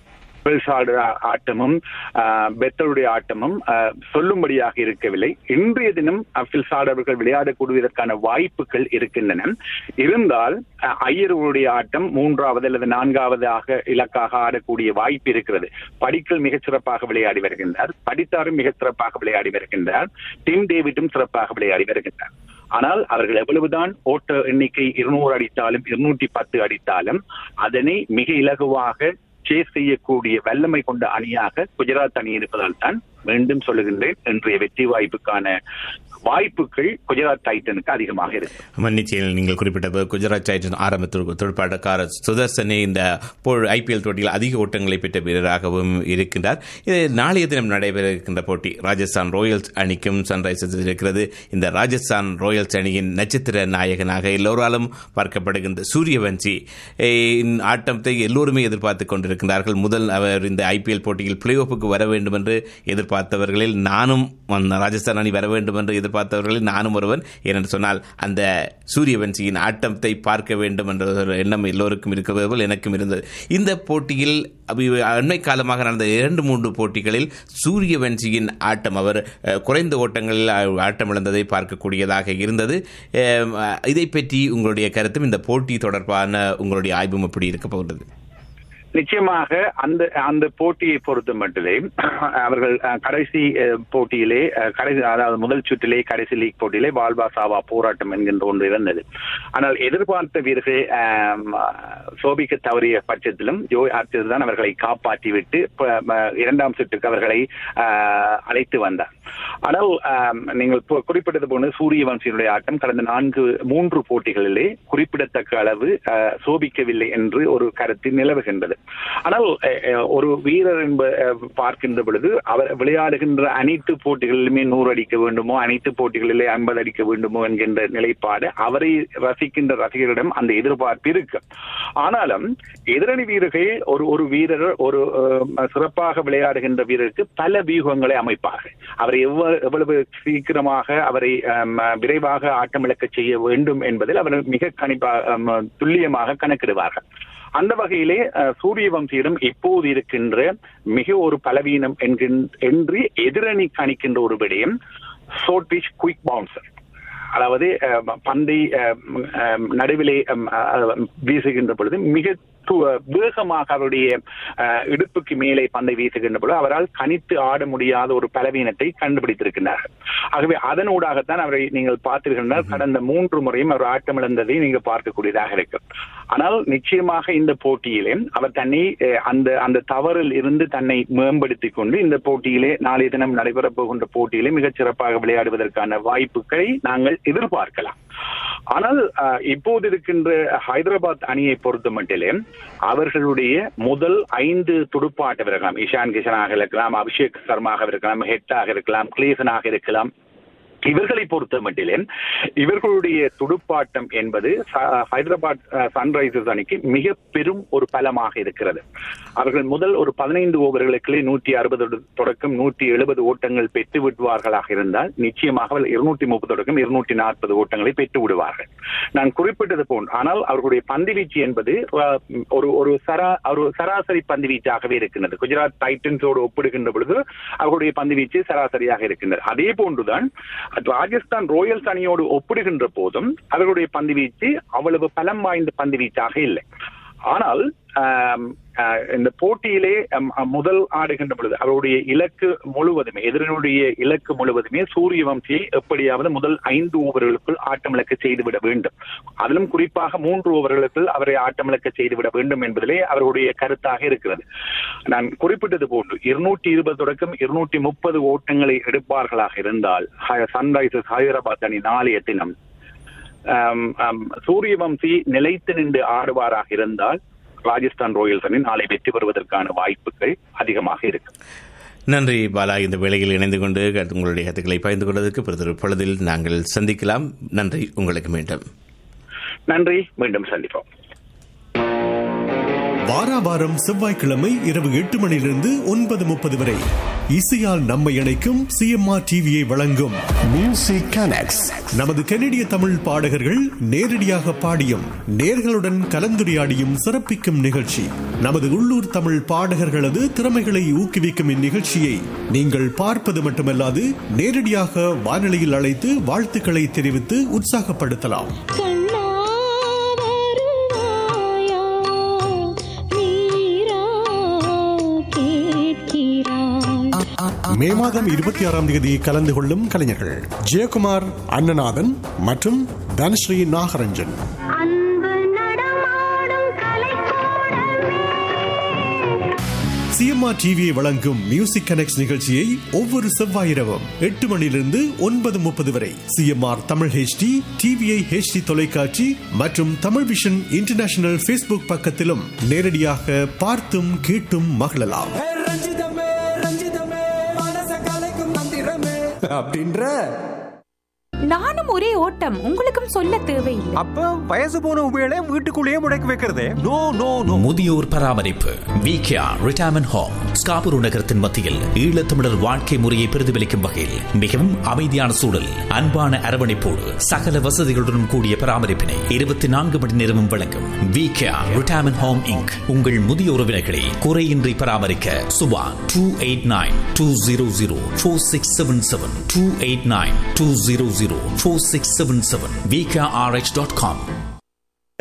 பெல்சாடு ஆட்டமும் ஆஹ், பெத்தலுடைய ஆட்டமும் ஆஹ், சொல்லும்படியாக இருக்கவில்லை இன்றைய தினம் பில்சாடு அவர்கள் விளையாடக்கூடியதற்கான வாய்ப்புகள் இருக்கின்றன இருந்தால் ஆஹ், ஐயர்களுடைய ஆட்டம் மூன்றாவது அல்லது நான்காவதாக இலக்காக ஆடக்கூடிய வாய்ப்பு இருக்கிறது படிக்கல் மிகச் சிறப்பாக விளையாடி வருகின்றார் படித்தாரும் மிகச் சிறப்பாக விளையாடி வருகின்றார் டிம் டேவிட்டும் சிறப்பாக விளையாடி வருகின்றார் ஆனால் அவர்கள் எவ்வளவுதான் ஓட்ட எண்ணிக்கை இருநூறு அடித்தாலும் இருநூற்றி பத்து அடித்தாலும் அதனை மிக இலகுவாக சேஸ் செய்யக்கூடிய வல்லமை கொண்ட அணியாக குஜராத் அணி இருப்பதால் தான் மீண்டும் சொல்லுகின்றேன் இன்றைய வெற்றி வாய்ப்புக்கான வாய்ப்புகள் குஜராத் டைட்டனுக்கு அதிகமாக இருக்கு மன்னிச்சியில் நீங்கள் குறிப்பிட்ட குஜராத் டைட்டன் ஆரம்ப துடு- துடுப்பாட்டக்காரர் சுதர்சனே இந்த ஐபிஎல் போட்டியில் அதிக ஓட்டங்களை பெற்ற வீரராகவும் இருக்கின்றார் இது நாளைய தினம் நடைபெற இருக்கின்ற போட்டி ராஜஸ்தான் ராயல்ஸ் அணிக்கும் சன்ரைசர்ஸ் இருக்கிறது இந்த ராஜஸ்தான் ராயல்ஸ் அணியின் நட்சத்திர நாயகனாக எல்லோராலும் பார்க்கப்படுகின்ற சூரியவன்சி eh, இன் ஆட்டத்தை எல்லோருமே எதிர்பார்த்து கொண்டிருக்கின்றார்கள் முதல் அவர் இந்த ஐபிஎல் போட்டியில் பிளே ஆஃபுக்கு வர வேண்டும் என்று எதிர்பார்த்தவர்களில் நானும் அந்த ராஜஸ்தான் அணி வர வேண்டும் என்று எதிர்பார்த்தவர்களில் நானும் ஒருவன் ஏனென்று சொன்னால் அந்த சூரியவன்சியின் ஆட்டத்தை பார்க்க வேண்டும் என்ற ஒரு எண்ணம் எல்லோருக்கும் இருக்கிறது போல் எனக்கும் இருந்தது இந்த போட்டியில் அபி- அண்மை காலமாக நடந்த இரண்டு மூன்று போட்டிகளில் சூரியவன்சியின் ஆட்டம் அவர் அஹ், குறைந்த ஓட்டங்களில் ஆ- ஆட்டமிழந்ததை பார்க்கக்கூடியதாக இருந்தது அஹ், இதை பற்றி உங்களுடைய கருத்தும் இந்த போட்டி தொடர்பான உங்களுடைய ஆய்வும் எப்படி இருக்க போகிறது நிச்சயமாக அந்த அந்த போட்டியை பொறுத்த மட்டுமே அவர்கள் அஹ், கடைசி அஹ், போட்டியிலே அஹ், கடைசி அதாவது முதல் சுற்றிலே கடைசி லீக் போட்டியிலே வால்பா சாவா போராட்டம் என்கின்ற ஒன்று இருந்தது ஆனால் எதிர்பார்த்த வீரர்கள் ஆம், சோபிக்க தவறிய பட்சத்திலும் ஜோய் ஆர்ச்சர் தான் அவர்களை காப்பாற்றிவிட்டு ப- ம- இரண்டாம் சுற்றுக்கு அவர்களை ஆஹ், அழைத்து வந்தார் ஆனால் ஆம், நீங்கள் இப்போ குறிப்பிட்டது போல சூரியவம்சியினுடைய ஆட்டம் கடந்த நான்கு மூன்று போட்டிகளிலே குறிப்பிடத்தக்க அளவு ஆஹ், சோபிக்கவில்லை என்று ஒரு கருத்து நிலவுகின்றது ஆனால் அஹ், அஹ், ஒரு வீரர் என்ப அஹ், பார்க்கின்ற பொழுது அவர் விளையாடுகின்ற அனைத்து போட்டிகளிலுமே நூறு அடிக்க வேண்டுமோ அனைத்து போட்டிகளிலே ஐம்பது அடிக்க வேண்டுமோ என்கின்ற நிலைப்பாடு அவரை ரசிக்கின்ற ரசிகரிடம் அந்த எதிர்பார்ப்பு இருக்கு ஆனாலும் எதிரணி வீரர்கள் ஒரு ஒரு வீரர் ஒரு அஹ், சிறப்பாக விளையாடுகின்ற வீரருக்கு பல வியூகங்களை அமைப்பார்கள் அவரை எவ்வளவு எவ்வளவு சீக்கிரமாக அவரை அம், விரைவாக ஆட்டமிழக்க செய்ய வேண்டும் என்பதில் அவர் மிக கணிப்பாக துல்லியமாக கணக்கிடுவார்கள் அந்த வகையிலே அஹ், சூரியவம்சியிடம் இப்போது இருக்கின்ற மிக ஒரு பலவீனம் என்கின்ற என்று எதிரணி கணிக்கின்ற ஒரு விடயம் ஷோர்ட் குயிக் பவுன்சர் அதாவது அஹ், பந்தை அஹ், அஹ், நடுவிலே அஹ், அஹ், வீசுகின்ற பொழுது மிக து- வேகமாக அவருடைய அஹ், இடுப்புக்கு மேலே பந்தை வீசுகின்ற பொழுது அவரால் கணித்து ஆட முடியாத ஒரு பலவீனத்தை கண்டுபிடித்திருக்கிறார்கள் ஆகவே அதனூடாகத்தான் அவரை நீங்கள் பார்த்தீர்கள் கடந்த மூன்று முறையும் அவர் ஆட்டமிழந்ததை நீங்க பார்க்கக்கூடியதாக இருக்கு ஆனால் நிச்சயமாக இந்த போட்டியிலே அவர் தன்னை அஹ், அந்த அந்த தவறில் இருந்து தன்னை மேம்படுத்திக் கொண்டு இந்த போட்டியிலே நாளைய தினம் நடைபெறப் போகின்ற போட்டியிலே மிகச் சிறப்பாக விளையாடுவதற்கான வாய்ப்புகளை நாங்கள் எதிர்பார்க்கலாம் ஆனால் அஹ், இப்போது இருக்கின்ற ஹைதராபாத் அணியை பொறுத்த மட்டிலே அவர்களுடைய முதல் ஐந்து துடுப்பாட்ட இருக்கலாம் இஷான் கிஷனாக இருக்கலாம் அபிஷேக் சர்மாக இருக்கலாம் ஹெட்டாக இருக்கலாம் கிளீசனாக இருக்கலாம் இவர்களை பொறுத்த மட்டிலே இவர்களுடைய துடுப்பாட்டம் என்பது ச- ஹைதராபாத் அஹ், சன்ரைசர்ஸ் அணிக்கு மிக பெரும் ஒரு பலமாக இருக்கிறது அவர்கள் முதல் ஒரு பதினைந்து ஓவர்களுக்கு நூற்றி அறுபது தொடக்கம் நூற்றி எழுபது ஓட்டங்கள் பெற்று விடுவார்களாக இருந்தால் நிச்சயமாக அவர்கள் இருநூற்றி முப்பது தொடக்கம் இருநூற்றி நாற்பது ஓட்டங்களை பெற்று விடுவார்கள் நான் குறிப்பிட்டது போன்று ஆனால் அவர்களுடைய பந்துவீச்சு என்பது அஹ், ஒரு ஒரு சரா ஒரு சராசரி பந்துவீச்சாகவே இருக்கின்றது குஜராத் டைட்டன்ஸோடு ஒப்பிடுகின்ற பொழுது அவர்களுடைய பந்துவீச்சு சராசரியாக இருக்கின்றது அதே போன்றுதான் ராஜஸ்தான் ராயல்ஸ் அணியோடு ஒப்பிடுகின்ற போதும் அவர்களுடைய பந்துவீச்சு அவ்வளவு பலம் வாய்ந்த பந்துவீச்சாக இல்லை ஆனால் ஆம், ஆஹ், இந்த போட்டியிலே ஆம், ஆம், முதல் ஆடுகின்ற பொழுது அவருடைய இலக்கு முழுவதுமே எதிரனுடைய இலக்கு முழுவதுமே சூரிய வம்சியை எப்படியாவது முதல் ஐந்து ஓவர்களுக்குள் ஆட்டமிழக்க செய்துவிட வேண்டும் அதிலும் குறிப்பாக மூன்று ஓவர்களுக்குள் அவரை ஆட்டமிழக்க செய்துவிட வேண்டும் என்பதிலே அவருடைய கருத்தாக இருக்கிறது நான் குறிப்பிட்டது போன்று இருநூற்றி இருபது தொடக்கம் இருநூற்றி முப்பது ஓட்டங்களை எடுப்பார்களாக இருந்தால் சன்ரைசர்ஸ் ஹைதராபாத் அணி நாளைய தினம் ஆம், ஆம், சூரியவம்சி நிலைத்து நின்று ஆடுவாராக இருந்தால் ராஜஸ்தான் ராயல்ஸ் அணி நாளை வெற்றி பெறுவதற்கான வாய்ப்புகள் அதிகமாக இருக்கு நன்றி பாலா இந்த வேளையில் இணைந்து கொண்டு உங்களுடைய கருத்துக்களை பகிர்ந்து கொண்டதற்கு பிறகு பொழுதில் நாங்கள் சந்திக்கலாம் நன்றி உங்களுக்கு மீண்டும் நன்றி மீண்டும் சந்திப்போம் வாரா வாரம் செவ்வாய்க்கிழமை இரவு எட்டு மணியிலிருந்து ஒன்பது முப்பது வரை இசையால் நம்மை இணைக்கும் சிஎம்ஆர் டிவியை வழங்கும் மியூசிக் கனெக்ட்ஸ் நமது கனடிய தமிழ் பாடகர்கள் நேரடியாக பாடியும் நேர்களுடன் கலந்துரையாடியும் சிறப்பிக்கும் நிகழ்ச்சி நமது உள்ளூர் தமிழ் பாடகர்களது திறமைகளை ஊக்குவிக்கும் இந்நிகழ்ச்சியை நீங்கள் பார்ப்பது மட்டுமல்லாது நேரடியாக வானொலியில் அழைத்து வாழ்த்துக்களை தெரிவித்து உற்சாகப்படுத்தலாம் மே மாதம் இருபத்தி ஆறாம் தேதி கலந்து கொள்ளும் கலைஞர்கள் ஜெயக்குமார் அண்ணநாதன் மற்றும் தனஸ்ரீ நாகரஞ்சன் சிஎம்ஆர் டிவியை வழங்கும் மியூசிக் கனெக்ட் நிகழ்ச்சியை ஒவ்வொரு செவ்வாய் இரவும் எட்டு மணியிலிருந்து ஒன்பது முப்பது வரை CMR Tamil HD TVI HD தொலைக்காட்சி மற்றும் தமிழ் விஷன் இன்டர்நேஷனல் ஃபேஸ்புக் பக்கத்திலும் நேரடியாக பார்த்தும் கேட்டும் மகிழலாம் அப்படின்ற நானும் ஒரே ஓட்டம் உங்களுக்கும் சொல்ல தேவையில்லை அப்ப வயசு போன உபயோக வீட்டுக்குள்ளேயே முடக்கி வைக்கிறதே நோ நோ நோ முதியோர் பராமரிப்பு விகேஆர் ரிட்டையர்மெண்ட் ஹோம் ஸ்காபுரு நகரத்தின் மத்தியில் ஈழத்தமிழர் வாழ்க்கை முறையை பிரதிபலிக்கும் வகையில் மிகவும் அமைதியான சூழல் அன்பான அரவணைப்போடு சகல வசதிகளுடன் கூடிய பராமரிப்பினை இருபத்தி நான்கு மணி நேரமும் வழங்கும் விகேஆர் ரிட்டையர்மெண்ட் ஹோம் இங்க் உங்கள் முதிய உறவினர்களை குறையின்றி பராமரிக்க Subha two eight nine two zero zero four six seven seven two eight nine two zero zero four six seven seven VKRH dot com